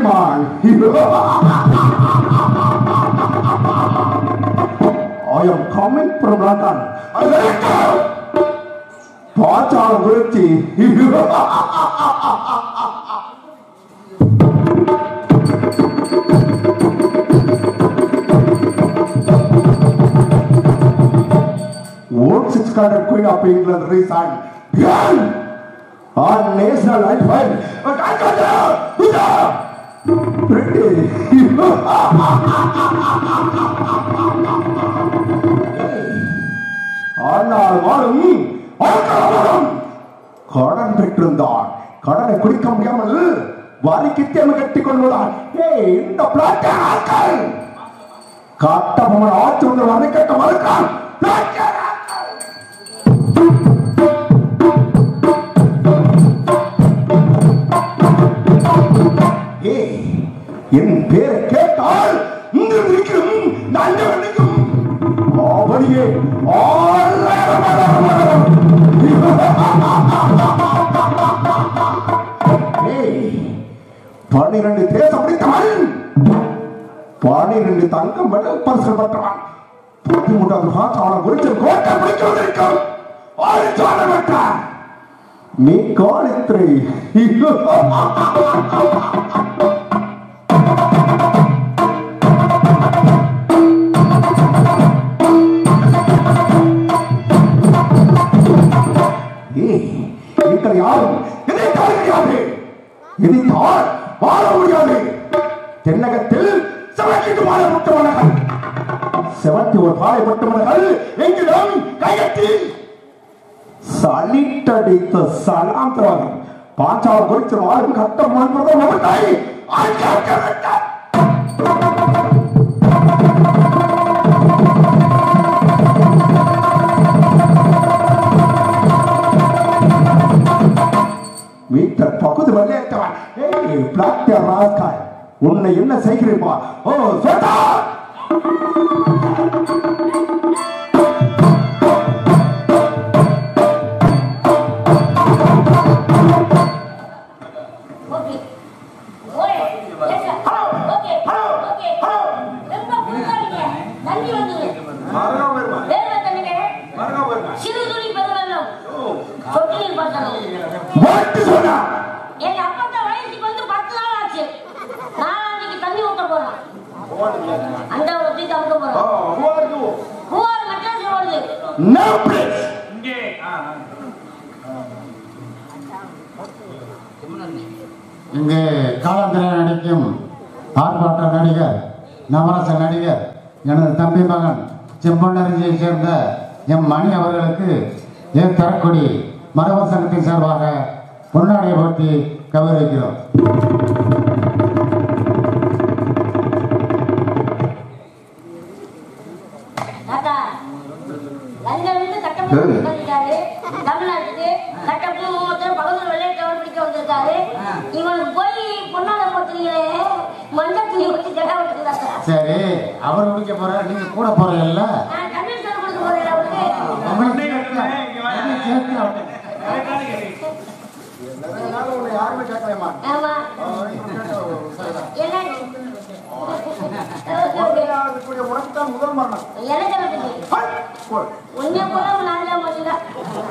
man. I am coming from London. America. பாச்சால விருத்தி What six colored queen of England resigned behind on national anthem. ஆனால் வாழும் ஆட்களவரும் கடன் பெற்றிருந்தான் கடனை குடிக்க முடியாமல் வரிக்கு தேவை கட்டிக் கொள்வதான் ஏய் இந்த பிளாட் ஆட்கள் காட்டபவன் ஆட்சி ஒன்று வரை கட்ட மறுக்கான் பிளாட் ஆட்கள் ஏய், என் பேரை கேட்டால் இங்கு நிற்கும் நஞ்சவனுக்கும் அவனியே பன்னிரண்டு தேசம் முடித்தவன் பன்னிரண்டு தங்கம் மெடல் பரிசு பெற்றவன் பதிமூன்றாவது பாசாளம் குறித்து கோட்டை பிடிக்க வந்திருக்கும் ஆழ்ச்சாலை பெற்றான் நீ காலித்திரை ஏய், நீங்கள் யாரும் எதிர்த்தால் கிடையாது எதிர்த்தால் வாழ முடியாது தென்னகத்தில் செவத்திட்டு வாழ முட்டவனர்கள் செவத்தி ஒரு பாளையப்பட்டவனர்கள் எங்கிடம் கையெட்டி சலிட்டடித்த சலாந்திரம் பாஞ்சால குறித்து வாழும் கட்டம் என்பதும் அவர்களை ஆட்காக்க விட்டார் மீட்டர் பகுதி வெளியேற்றவன் ஏய் பிளாக் ராஸ்காய் உன்னை என்ன செய்கிறீப்பா ஓ சொட்டா ஓகே ஓய் எஸ் சார் ஓகே ஓகே ரொம்ப புரியாதீங்க தண்ணி வந்தது வேற தண்ணிங்க சிறு துளி பெருவெள்ளம் சொட்டில் பார்த்தோம் வாட்டு சொன்னா எங்க அப்பா வயசுக்கு வந்து பத்து நாள் ஆச்சு நான் அன்னைக்கு தண்ணி ஊத்த போறோம் அந்த ஒரு தூக்கி அமுக்க போறோம் பூவார் மெட்ராஸ் வருது நோ ப்ளீஸ் இங்கு காலந்திர நடிக்கும் ஆர்ப்பாட்ட நடிகர் நவரச நடிகர் எனது தம்பி மகன் செம்பொன்னரிசியை சேர்ந்த எம் மணி அவர்களுக்கு என் தரக்குடி மரவர் சங்கத்தின் சார்பாக பொன்னாடை போட்டி கௌரவிக்கிறோம் தாத்தா லண்டன் வந்து கட்டமைப்பு வந்திருக்காரு தமிழ்நாட்டுக்கு கட்டப்பு மூவத்தர் பகதூர் வெள்ளையத்தவர் பிடிக்க வந்திருக்காரு இவனுக்கு போய் பொன்னாட போட்டுறீங்களே மஞ்சள் துணி வச்சு ஜடா விட்டுருக்கு தாத்தா சரி அவர் முடிக்க போற நீங்க கூட போறீங்கல்ல நான் தமிழ் சார் கொடுக்க போறேன் அவருக்கு உங்களை சேர்த்து என்னை சேர்த்து அவனை- யாருமே கேட்கலையம்மா ஆமா என்ன உனக்குத்தான் முதல் மரணம் எனக்கு எனக்கு உன்னை போல நான் தான் மட்டும்தான்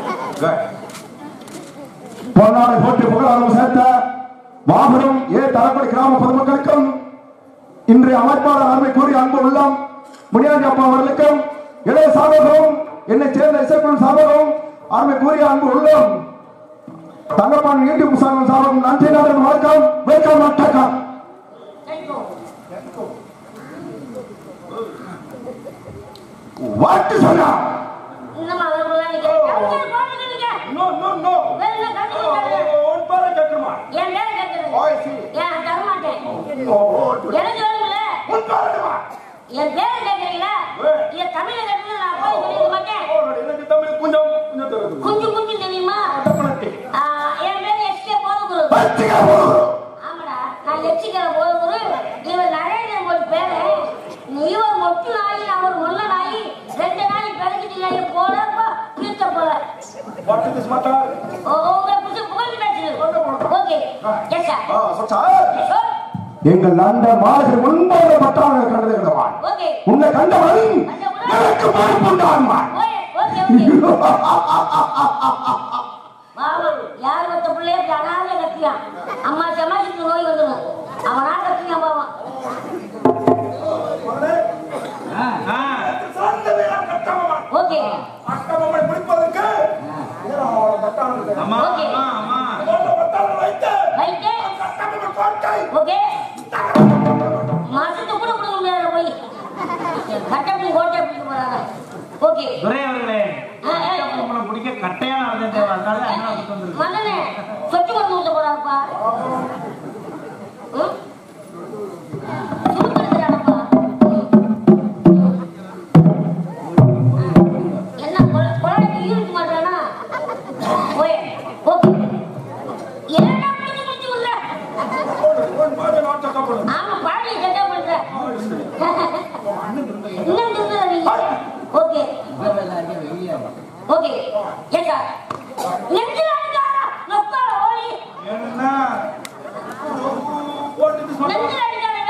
பொன்னாடை போட்டி புகழாரம் சேர்த்த மாபெரும் ஏ தரப்படி கிராம பொதுமக்களுக்கும் இன்றைய அமைப்பாளர் அருமை கூறிய அன்பு உள்ளம் முனியாண்டி அப்பா அவர்களுக்கும் இளைய சாதகம் என்னை சேர்ந்த இசைக்குழு சாதகம் அருமை கூறிய அன்பு உள்ளம் தங்கப்பான் யூடியூப் சாதகம் சாதகம் நன்றி நன்றி வணக்கம் வெல்கம் வணக்கம் வாட்டு சொன்னா இன்னும் அவர்கள் கவிஞர் பாட்டுக்கிறீங்க நோ நோ நோ வேற என்ன கவிஞர் உன் பேரை கேட்கணுமா என் பேரை கேட்கறது ஏன் தர மாட்டேன் எனக்கு வேணும்ல உன் பாருமா என் பேரை கேட்கறீங்களா என் தமிழை கேட்கறது நான் போய் சொல்லிக்க மாட்டேன் எனக்கு தமிழ் கொஞ்சம் கொஞ்சம் தெரியுது குஞ்சு குஞ்சு தெரியுமா ஆ, என் பேர் எஸ்கே போதுகுரு பத்திரிகை போதும் ஆமாடா நான் லட்சிக்கிற போதுகுரு இவர் நரேந்திர மோடி பேரு இவர் மொட்டு நாய் அவர் முள்ள நாய் ரெண்டு நாய் பிறகுட்டு போல பீத்த போல வாட் இஸ் திஸ் மேட்டர் ஓ உங்களை புடிச்சு புகழ்ந்து பேசுது ஓகே எஸ் சார் ஆ சொச்சா சார் எங்கள் அந்த மாதிரி முன்பாக பட்டாளர்கள் கண்டது கிடவான் ஓகே உன்னை கண்டவன் எனக்கு பொறுப்புண்டான்மான் ஓகே ஓகே ஓகே மாமா யார் வந்த பிள்ளைய அனாதே கத்தியான் அம்மா சமாளிக்கு நோய் வந்துடும் அவனா கத்தியான் பாவம் ஓகே ஓகே ரைட்டு ஓகே மாசத்துக்கு கூட கொடுக்க முடியாது போய் கட்டப்படி கோட்டை பிடிக்க போறாங்க ஓகே துரை அவர்களே ஆ, ஆ. உங்களை பிடிக்க கட்டையான ஆள் தேவை அதனால அண்ணா கூட்டு வந்திருக்கு மன்னனே சொத்து கொண்டு ஊத்த போறாருப்பா ம்? சுருக்கெடுக்கிறானப்பா. என்ன கொல- கொலைக்கு ஈர்க்க மாட்டானா? ஓய், ஓகே. ஏன்டா பிடிச்சு பிடிச்சு விடுற? ஆமா, பாடியை சட்டை பண்ற. இன்னும் திருந்துற நீ. ஓகே ஓகே ஏண்டா நெஞ்சில அடிக்காரா நொக்கால ஓடி நெஞ்சில அடிக்காரா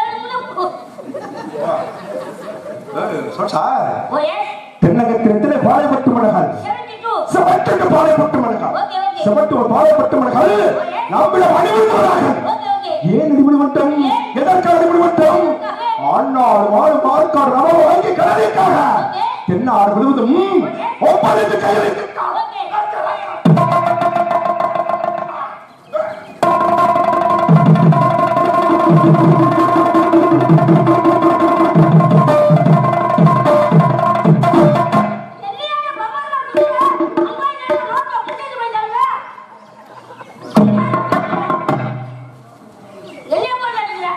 சார் ஓயே தென்னகத்திரத்திலே பாளையப்பட்டு மடகால் 72 செவட்டு பாளையப்பட்டு மடகால் ஓகே ஓகே செவட்டு பாளையப்பட்டு மடகால் நம்மள மணிவிடுவார்கள் ஓகே ஓகே ஏன் இது முடிவட்டம் எதற்காக இது முடிவட்டம் ஆண்டாள் வாழும் ஆட்கார் ரவ வாங்கி கடலைக்காக தென்னாடு முழுவதும் ஒப்படைத்து கையளித்திருக்கார் ஓகே என்னையா பம்மால குடிக்கிற அம்மா என்ன ரோட்ல குடிச்சிட்டு போயிட்டாங்க எல்லைய போய் அடிக்கிற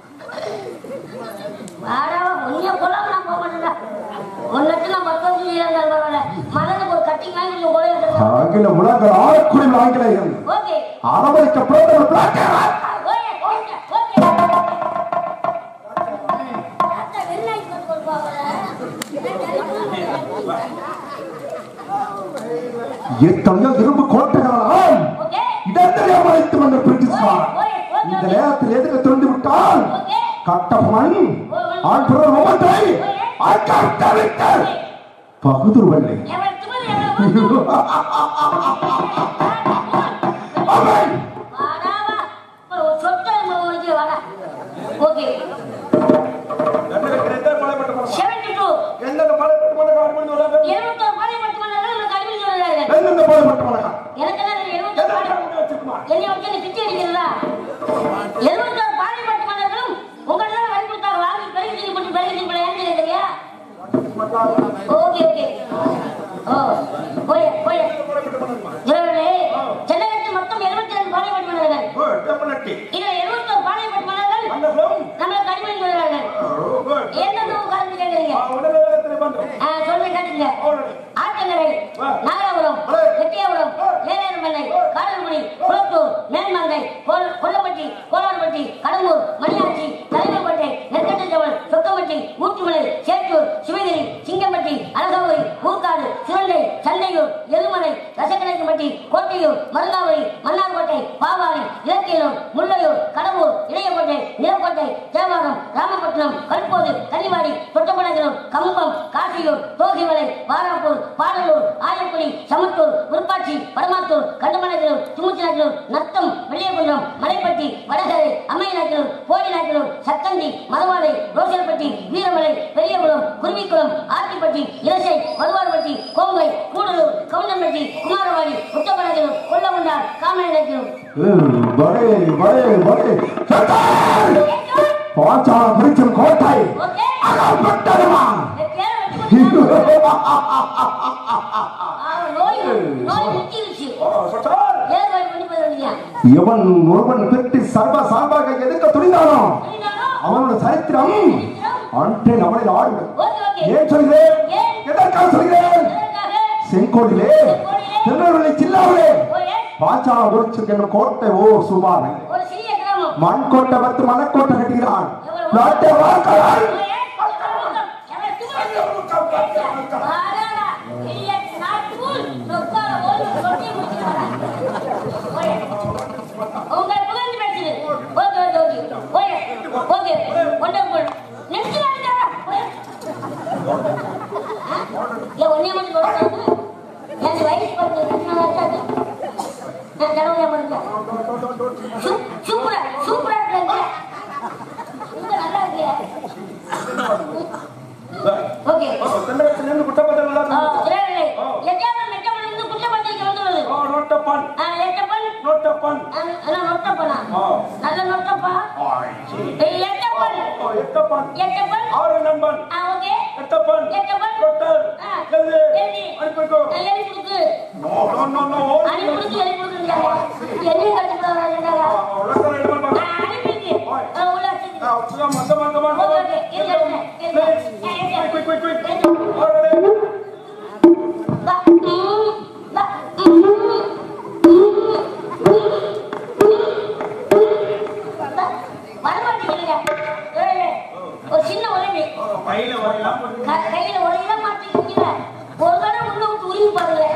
வாடா உன்னைய கொல்லாம நான் போக மாட்டேன்டா உன்னுக்கு நான் பக்கம் செய்யறாங்க பரவாயில்ல மதனுக்கு ஒரு கட்டிங் வாங்கி நீங்க கூட எடுத்துக்கலாம் ஆங்கில உலக ஆட்குறில் ஆங்கிலேயர்கள் ஓகே அரவணைக்கப்பட்ட ஒரு பிளாக்கர் ஓகே ஓகே ஓகே அத்தை வெள்ளாய் கொண்டு வருவாங்க எத்தனையோ இரும்பு கோட்டைகளால் ஓகே இடத்தை அமைத்து வந்த பிரிட்டிஷ்கார் இந்த நேரத்தில் எதுக்கு திறந்து விட்டால் கட்டப்பன் ஆண் பிறர் ஒவ்வொன்றை அக்கவிட்டார் பகுதூர் வல்லை எவன் திமிரு எவன் அவன் வாடாவா ஒரு சொத்தை முடிஞ்சு வாடா ஓகே செவன்டி டூ எந்தெந்த பாளையப்பட்டு மடகால் அடிமணி வராங்க இருபத்தோரு பாலை மட்டும் பண்ணாலும் கல்வி சொல்றாரு எந்தெந்த பாளையப்பட்டு மடகால் எனக்கு என்ன எழுபத்தோரு பாலை என்னை வச்சு நீ பிச்சை அடிக்கிறதா எழுபத்தோரு பாலை மட்டும் பண்ணாலும் உங்கள்ட்ட தான் வரி கொடுத்தாங்க வாங்கி பெருகி தீனி போட்டு பெருகி தீனி போட ஏன் தெரியா ஓகே ஓகே ஓ போய போய இவர்களே சென்னையில் மொத்தம் எழுபத்தி ரெண்டு பாலை மட்டும் பண்ணார்கள் இதுல எழுபத்தோரு பாலை மட்டும் பண்ணார்கள் நம்மளை கடிமணி சொல்றார்கள் என்ன கலந்து கேட்குறீங்க ஆ, சொல்றேன் கேட்டுங்க ஆத்தங்கரை நாகராபுரம் வெட்டியாபுரம் ஏழாயிரமலை காடல்மணி குளத்தூர் மேல்மங்கை கொல்- கொல்லப்பட்டி கோலார்பட்டி கடம்பூர் மணியாச்சி தலைமைப்பட்டை நெற்கட்டச்சவள் சொக்கம்பட்டி ஊற்றுமலை சேத்தூர் சிவகிரி சிங்கம்பட்டி அழகாவரி ஊர்காடு சிவண்டை சண்டையூர் எருமலை ரசக்கலைக்கும்பட்டி கோட்டையூர் மருங்காவரி மன்னார்கோட்டை பாவாரி இலக்கியலூர் முல்லையூர் கடம்பூர் இளையக்கோட்டை நிலக்கோட்டை தேவாரம் ராமபட்டினம் கல்போது கன்னிவாடி தொட்டப்பனகரம் கம்பம் காசியூர் தோகிமலை வாராப்பூர் பாடலூர் ஆயக்குடி சமத்தூர் விருப்பாட்சி பரமாத்தூர் கண்டமனகிலூர் துமுச்சிநாட்டிலூர் நத்தம் வெள்ளியகுன்றம் மலைப்பட்டி வடகரை அம்மையநாட்டிலூர் போடிநாட்டிலூர் சக்கந்தி மதவாடை ரோசல்பட்டி வீரமலை பெரியகுளம் குருவிக்குளம் ஆத்திப்பட்டி இலசை மதுவார்பட்டி கோம்பை கூடலூர் கவுண்டன்பட்டி குமாரவாடி உத்தப்பனகிலூர் கொல்லகுண்டார் காமநாட்டிலூர் படே படே படே சத்தார் பாச்சாலம் பிரிச்சம் கோட்டை ஓகே அகப்பட்டதுமா நோய் நோய் முக்கிருச்சு ஏன் நோய் பண்ணி போயிருந்தீங்க எவன் ஒருவன் பெற்று சர்வ சார்பாக எதுக்க துணிந்தானோ அவனோட சரித்திரம் அன்றே நம்மளில் ஆடுவது ஓகே ஓகே ஏன் சொல்கிறேன் ஏன்? எதற்காக சொல்கிறேன் எதற்காக? செங்கோடிலே செங்கோடிலே, திருநெல்வேலி ஜில்லாவிலே ஓயே, பாச்சாலம் குறிச்சு என்னும் கோட்டை ஓ சுமார் ஒரு சிறிய கிராமம் மண் கோட்டை பத்து மணக்கோட்டை கட்டுகிறான் நாட்டை வாக்கிறான் ஓயே, எவன் திமிரு? வாடாடா, பெரிய நாட்டுக்குள் நொக்கால ஓடி சொட்டி முடிச்சுக்கிறாரா? ஓயே, உங்களை புகழ்ந்து பேசுது. Okay, okay, okay. ஓயே, நான் கடவுளே முடிஞ்சேன் சூப்பரா சூப்பரா இருக்கு இங்க நல்லா இருக்கு ஓகே இருந்து குட்டப்பட்டவங்களா எட்டாவது மெட்டபல் இருந்து குற்றப்பத்திரிக்கை வந்துள்ளது ஓ நோட்டப்பன் ஆ, எட்டப்பல் நோட்டப்பன் ஆ, அதான் நொட்டப்பனா ஆ. நல்ல நொட்டப்பா ஏய், எட்டப்பல் ஓ எட்டப்பன் எட்டப்பல் ஆறு நண்பன் ஆ ஓகே எட்டப்பன் எட்டப்பன் நோட்டர் ஆ. எழுது எழுதி. அனுப்பிக்கோ ஆ, எழுதி கொடுக்கு நோ நோ நோ நோ அனுப்பி கொடுத்து எழுதி கொடுக்குறாங்க என்னையும் கட்டுக்கிறாங்க உலகம் எழுதி பாருங்க அனுப்பிட்டு ஆ, உள்ள வச்சுட்டு ஆ சும்மா மந்த மந்தமா ஓகே ஓகே இருங்க இருங்க இருங்க குயிக் குயிக் குயிக் இருங்க. ஆல்ரெடி பா, ம், பா, ம், பா, வரமாட்டேங்குதுங்க. ஏய், ஒரு சின்ன உதவி கையில வரலாம் க- கையில உதவிதான் மாட்டேங்குதுங்க ஒரு தடவை உள்ள விட்டு உருவி பாருங்க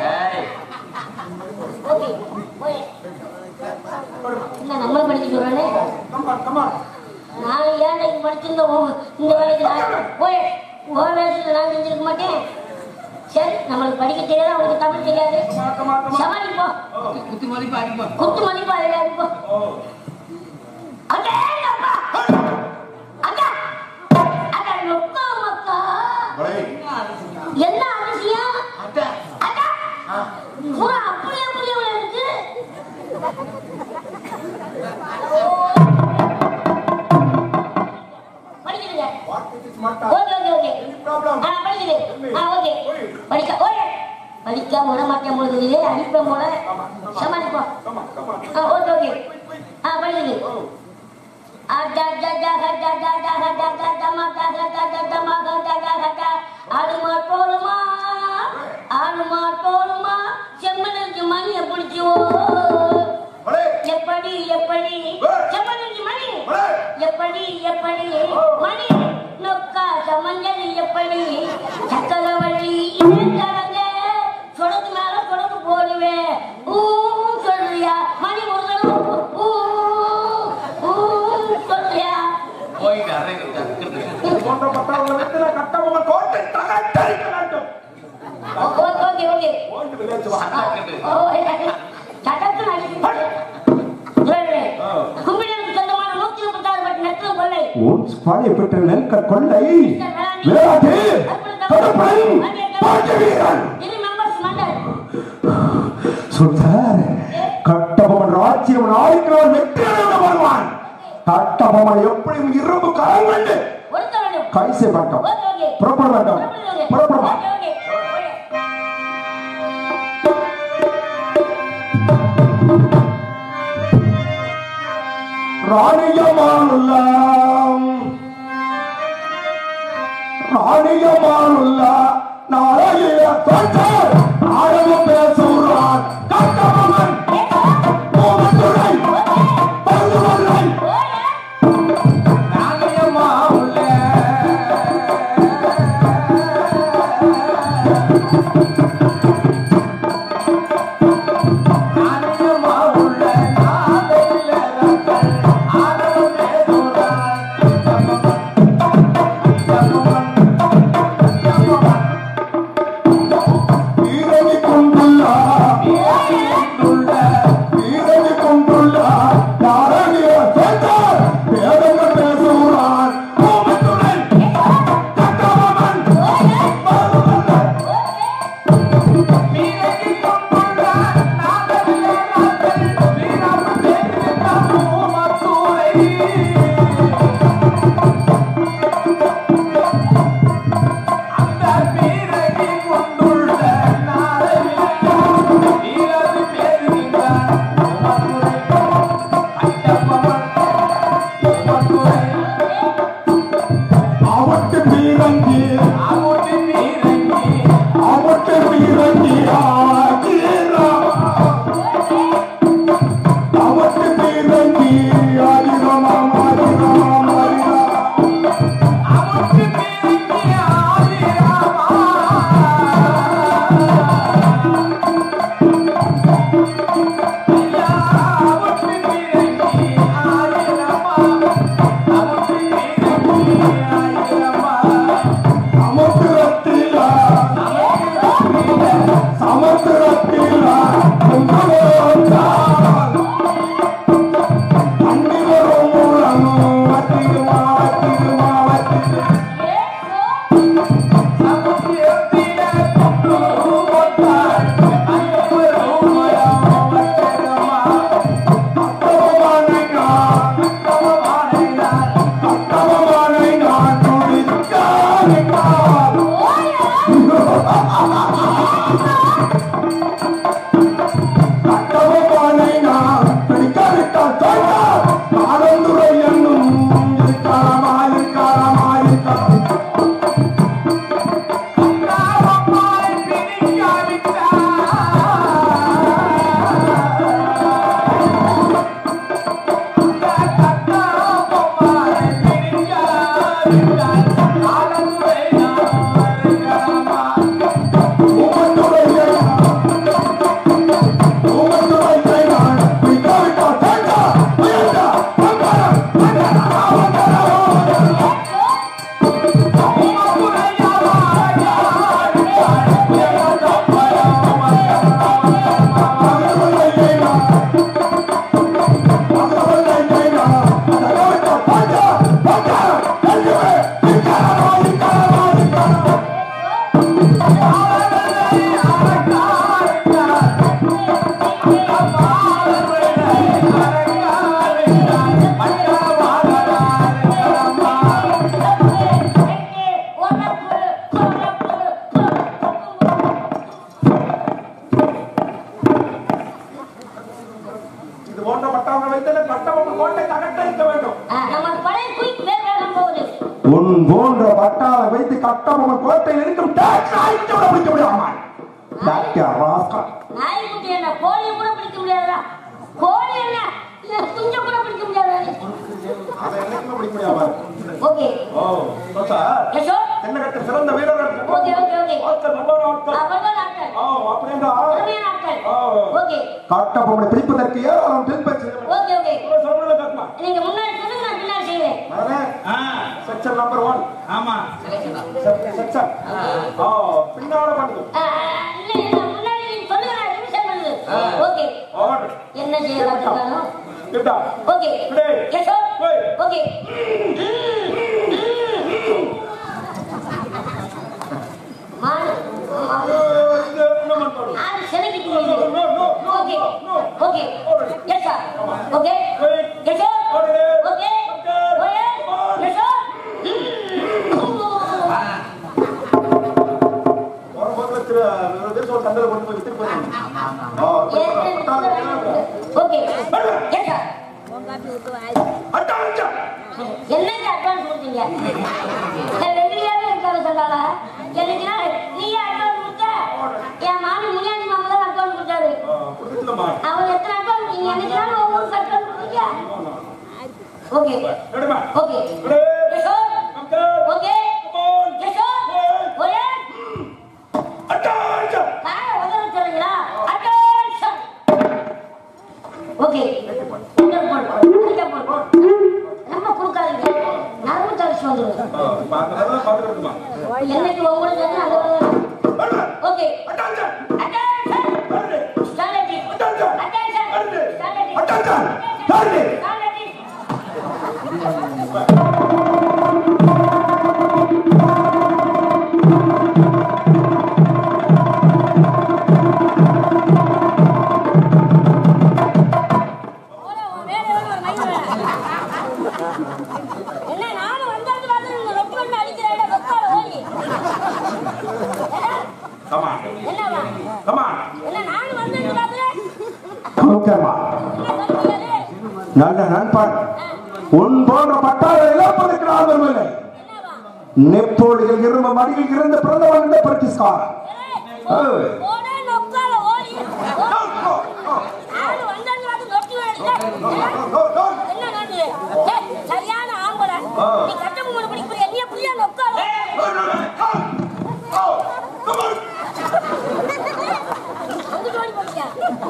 ஓகே போய் என்ன நம்மள படிக்க சொல்றானே கமான் கமான் நான் ஏன் இங்க படிச்சிருந்தோம் உன் இந்த வேலைக்கு நான் போய் உன் வேலைக்கு நான் செஞ்சிருக்க மாட்டேன் சரி நம்மளுக்கு படிக்க தெரியாது அவங்களுக்கு தமிழ் தெரியாது கமான் கமான் சமாளிப்போம் குத்து மதிப்பு அடிப்போம் குத்து மதிப்பா அடிப்போ அடே அப்பா அக்கா அக்கா நொக்கா மக்கா என்ன அதிசயம் அக்கா பூரா அப்படியே அப்படியே இருக்கு படிக்கிறீங்க ஓகே ஓகே ஓகே ஆ படிக்குது ஆ ஓகே படிக்க ஓகே படிக்க விட மாட்டேன் பொழுது அடிப்ப போல சமாளிப்போம் ஆ ஓகே ஓகே ஆ படிக்குது ஆடுமா டோலுமா ஆடுமா டோலுமா செம்மனுக்கு மணியை பிடிச்சுவோ எப்படி எப்படி செம்மனுக்கு மணி எப்படி எப்படி மணி நொக்கா சமஞ்சது எப்படி சக்கரவள்ளி இணைந்தாங்க சொடக்கு மேல சொடக்கு போடுவேன் ஊ சொல்றியா மணி ஒரு தடவை ஊ ஊ சொல்றியா போயிட்டு அறைக்கு கற்கிறது போன்ற பட்டாள வெற்றில கட்டபொம்மன் கோட்டை தகர்த்தரிக்க வேண்டும் ஓகே ஓகே ஓகே ஓட்டு விளையாச்சு வா ஓ சட்டத்து நடிச்சு கும்பிடலுக்கு சொந்தமான நூத்தி முப்பத்தாறு பட்டு நெற்று கொள்ளை உன் பாடிய பெற்ற நெல்கற் கொள்ளை விளையாட்டு தடுப்பன் பாட்டு வீரன் இது மெம்பர்ஸ் மண்டல் சுல்தான் கட்டபொம்மன் ராஜ்யம் நாளுக்கு நாள் வெற்றியோடு வருவான் கட்டபொம்மன் எப்படியும் இரும்பு கரம் கொண்டு ஒருத்த வேண்டும் கை செய்ய மாட்டோம் ஓகே ஓகே புறப்பட வேண்டும் புறப்பட ஓகே ஓகே ராணியமானுல்லாம் ராணியமானுள்ள நாளைய தொற்றார் ஆழமும் பேசுகிறான் கட்டபொம்மன் கோமத்துறை பருவலை ராணியமானுள்ள ராணியமானுள்ள நாளைய ரத்தல் ஆழமும் பேசுகிறான் ஈரடி கொண்டுள்ளார் போன்ற பட்டாளம் வைத்தல கட்டபொம்மன் கோட்டை தகர்த்தளிக்க வேண்டும் ஆ, நம்ம பழைய குயிக் வேக போகுது உன் போன்ற பட்டாள வைத்து கட்டபொம்மன் கோட்டையில் இருக்கும் டாக்ஸ் ஆயிட்டு விட பிடிக்க முடியாமா டாக்டர் ராஸ்கல் நாய்க்குட்டி என்ன கோழியை கூட பிடிக்க முடியாதா கோழி என்ன இல்ல குஞ்ச கூட பிடிக்க முடியாதா அதை என்னைக்குமே பிடிக்க முடியாம ஓகே ஓ சார் யசோ என்ன கட்ட சிறந்த வீரர்கள் ஓகே ஓகே ஓகே ஆட்கள் நல்ல ஆட்கள் அவர்கள் நாட்கள் ஆ அப்படின்னா அருமையான நாட்கள் ஆ. ஓகே கட்டபொம்மனை பிடிப்பதற்கு ஏராளம் திருப்பி ஓகே ஓகே சொல்றத கட்டமா நீங்க முன்னாடி சொல்லுங்க நான் பின்னாடி செய்வேன் செக்ஷன் நம்பர் ஒன் ஆமா செக்ஷன் ஆ பின்னால பண்ணுது ஆ, இல்ல இல்ல முன்னாடி நீங்க சொல்லுங்க நான் ரிவிஷன் பண்ணுது ஓகே ஆர்டர் என்ன செய்யலாம் இருக்கானோ கிட்டா ஓகே Play. யசோ Play. ஓகே மாடு மாடு ஆறு செலக்கிட்டு போகுது okay okay yes sir okay yes sir okay okay yes sir ஒரு முதல்ல திரு தேசம் ஒரு தண்டனை கொண்டு போய் வித்துட்டு போயிருங்க ஆ ஓகே எஸ் சார் அட்டாச்சா என்னங்க அட்வான்ஸ் கொடுத்தீங்க ரெகுலராகவே இருக்காரு சொன்னால எனக்கு நீயே அட்வான்ஸ் கொடுத்த என் மாமி முனியாண்டி மாமா தான் அட்வான்ஸ் கொடுத்தாரு கொடுத்துலமா அவர் எத்தனை அட்வான்ஸ் நீங்க என்னைக்கு ஒவ்வொரு அட்வான்ஸ் கொடுத்தீங்க ஓகே ரெடிமா okay ready Yes, sir. Complete okay come on Yes, sir. ஒரே அட்டாச்சா காரை உதவ சொல்றீங்களா Attention. ஓகே இந்த போடு இந்த போடு நம்ம கொடுக்காதீங்க நரம்பு தரிசி வந்துடும் பாக்கறத பாத்துறதுமா என்னைக்கு உங்களுக்கு வந்து அந்த ஓகே அட்டாச்சா Attention. Ready Strategy. Attention. Attention. Ready. Strategy. Attention. Attention. Ready. Strategy. என்ன நானும் வந்தாந்து பார்த்து நீங்க ரொட்டி பண்ணி அடிக்கிறேன் ரொக்கால ஓடி கமா என்னவா கமா என்ன நானும் வந்தாந்து பார்த்து ஓகேமா என்ன சொல்றீங்க நல்ல நண்பன் உன் போன்ற பட்டாள இழப்பதற்கு ஆதரவு இல்லை என்னவா நெப்போலியன் இரும்ப மடியில் இருந்து பிறந்தவன் இந்த பிரிட்டிஷ்காரன் ஏய். ஓடே நொக்கால ஓடி நானும் வந்தாந்து பார்த்து ரொட்டி எடுத்தேன் என்ன நடந்தது ஏய், சரியான ஆம்பளை நீ கட்டம மூணு படிக்கிற என்னைய புரியா நொக்கால அங்கிட்டு ஓடி போறியா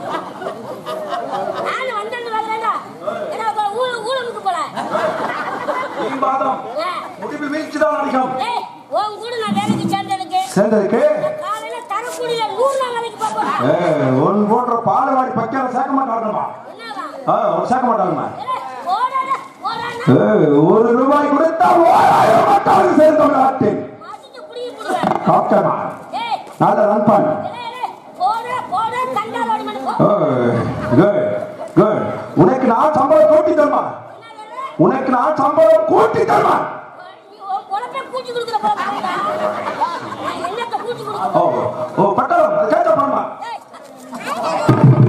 நானும் வந்தாந்து பார்க்கறேன்டா ஏன்னா அப்ப ஊழ ஊழலுக்கு போல பாதம் ஆ. முடிவில் வீழ்ச்சிதான் அதிகம் ஏய், உன் கூட நான் வேலைக்கு சேர்ந்ததுக்கு சேர்ந்ததுக்கு காலையில தரக்கூடிய நூறு நாள் வேலைக்கு பார்ப்போம் ஏய், உன் போன்ற பாலவாடி பக்கம் சேர்க்க மாட்டாங்கம்மா என்னவா ஆ, ஒரு சேர்க்க மாட்டாங்கம்மா ஏய், ஓடாத ஓடாத ஏய், ஒரு ரூபாய் கொடுத்தா ஓராயிரம் மாட்டாங்க சேர்ந்த நாட்டில் மாத்திட்டு புடிங்கி போடுவேன் ஓகேமா ஏய் நல்ல நண்பன் ஏய், ஏய், போட போட கண்டால் ஓடி மணி போ ஏய், good, good. உனக்கு நான் சம்பளம் கூட்டி தருமா உனக்கு நான் சம்பளம் கூட்டி தருமா நீ உன் பொழப்பை கூட்டி கொடுக்குற போல பாருடா. நான் என்னத்த கூட்டி கொடுக்க ஓ ஓ பட்டாளம் கேட்ட பண்ணுமா ஏய்,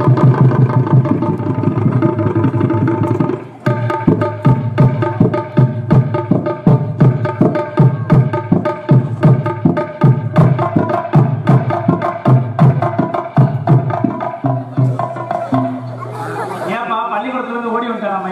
ஏன்பா பள்ளிக்கூடத்துல இருந்து ஓடி வந்துட்டான்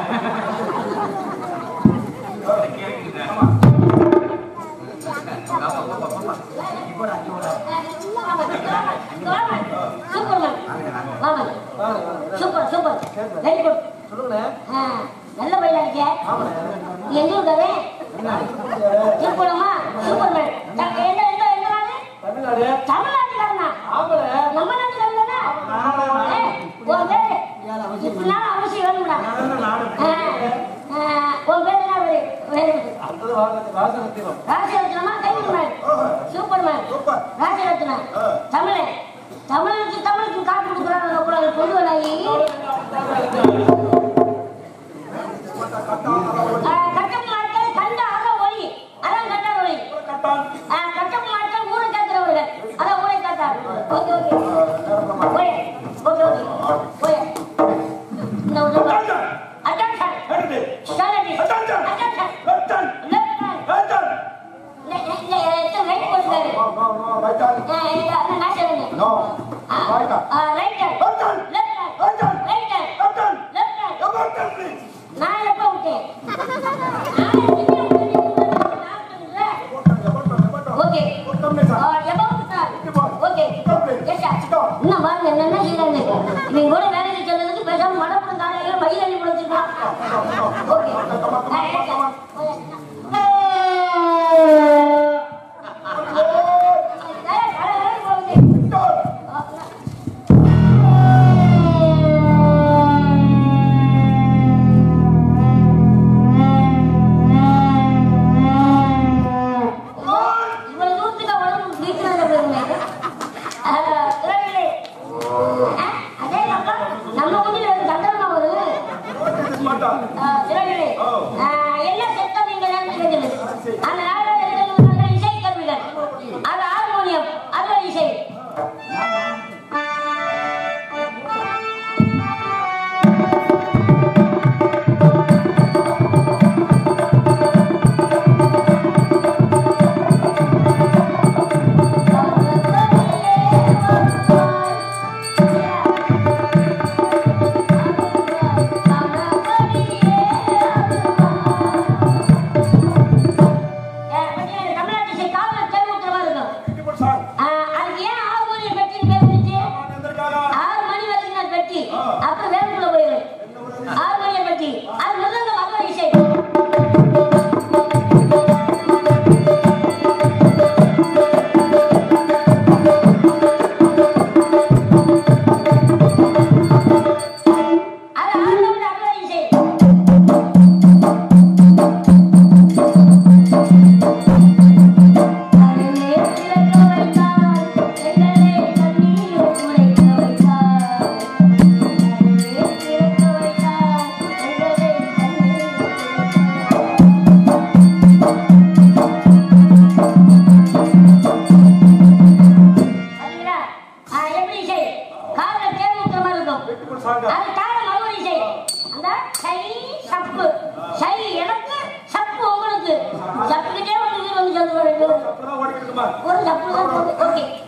சூப்பர்மேன் மாமன் சூப்பர் சூப்பர் வெரி குட் ஆ, நல்ல பையனா இருக்கியா நீ எங்க இருக்காரு திருப்பூரமா சூப்பர்மேன் த- எந்த எந்த எந்த நாடு தமிழ்நாட்டுக்காரனா நம்ம நாட்டுக்காரனா ஏய், உன் பேரு இப்படினால அவசியம் வேணும்டா ஆ, ஆ, உன் பேரு என்ன பேரு? very good. ராஜரத்னமா கைவிடுமேன் சூப்பர்மேன் ராஜரத்னம் தமிழன் தமிழுக்கு தமிழுக்கு காட்டு கொடுக்குறாங்க கூட கொண்டு வராயி கட்டம் மாட்கள் கண்ட அற ஒளி அதான் கட்ட ஒளி கட்டம் மாட்கள் ஊரை காக்கிறவர்கள் அதான் ஊரை காட்டார் ஓகே ஓகே ஓகே நான் எடுத்தேன். ஏய், தலை வரைக்கும் போகுது. இவ்வளவு தூரத்துக்கு அவ்வளவு வீட்டுல போயிருங்க திரவிலே அதே நம்ம நம்ம ஊரில் ஒரு சந்திரமா வருது திரவிலே எல்லாம் செத்தம் நீங்க தான் தெரிஞ்சது அந்த நாடகம் இருக்கிறது இசை கருவிகள் அது ஹார்மோனியம் அது ஒரு இசை தமிழ்நாட்டு இசை காவலர் தேர்வுத்திரமா இருக்கும் அதுக்கு ஏன் ஹார்மோனியம் பெட்டின்னு பேர் வந்துச்சு ஆறு மணி வரைக்கும் நான் பெட்டி அப்புறம் வேலைக்குள்ள போயிடும் ஹார்மோனியம் பெட்டி அது முதல்ல வந்த இசை அது ஆண்டவன் அருள் இசை அருளே திறக்க வைத்தார் எங்களை கண்ணீர் துடைக்க வைத்தார் அருளே திறக்க வைத்தார் எங்களை கண்ணீர் துடைக்க பாத்தீங்களா? ஆ, எப்படி இசை காதுல தேன் ஊத்துற மாதிரி இருக்கும் அது தாளம் அது ஒரு இசை அந்த சை சப்பு சை எனக்கு சப்பு உங்களுக்கு சப்புக்கிட்டே ஒரு உயிர் வந்து சொல்லுவாரு ஒரு சப்பு தான் போகுது ஓகே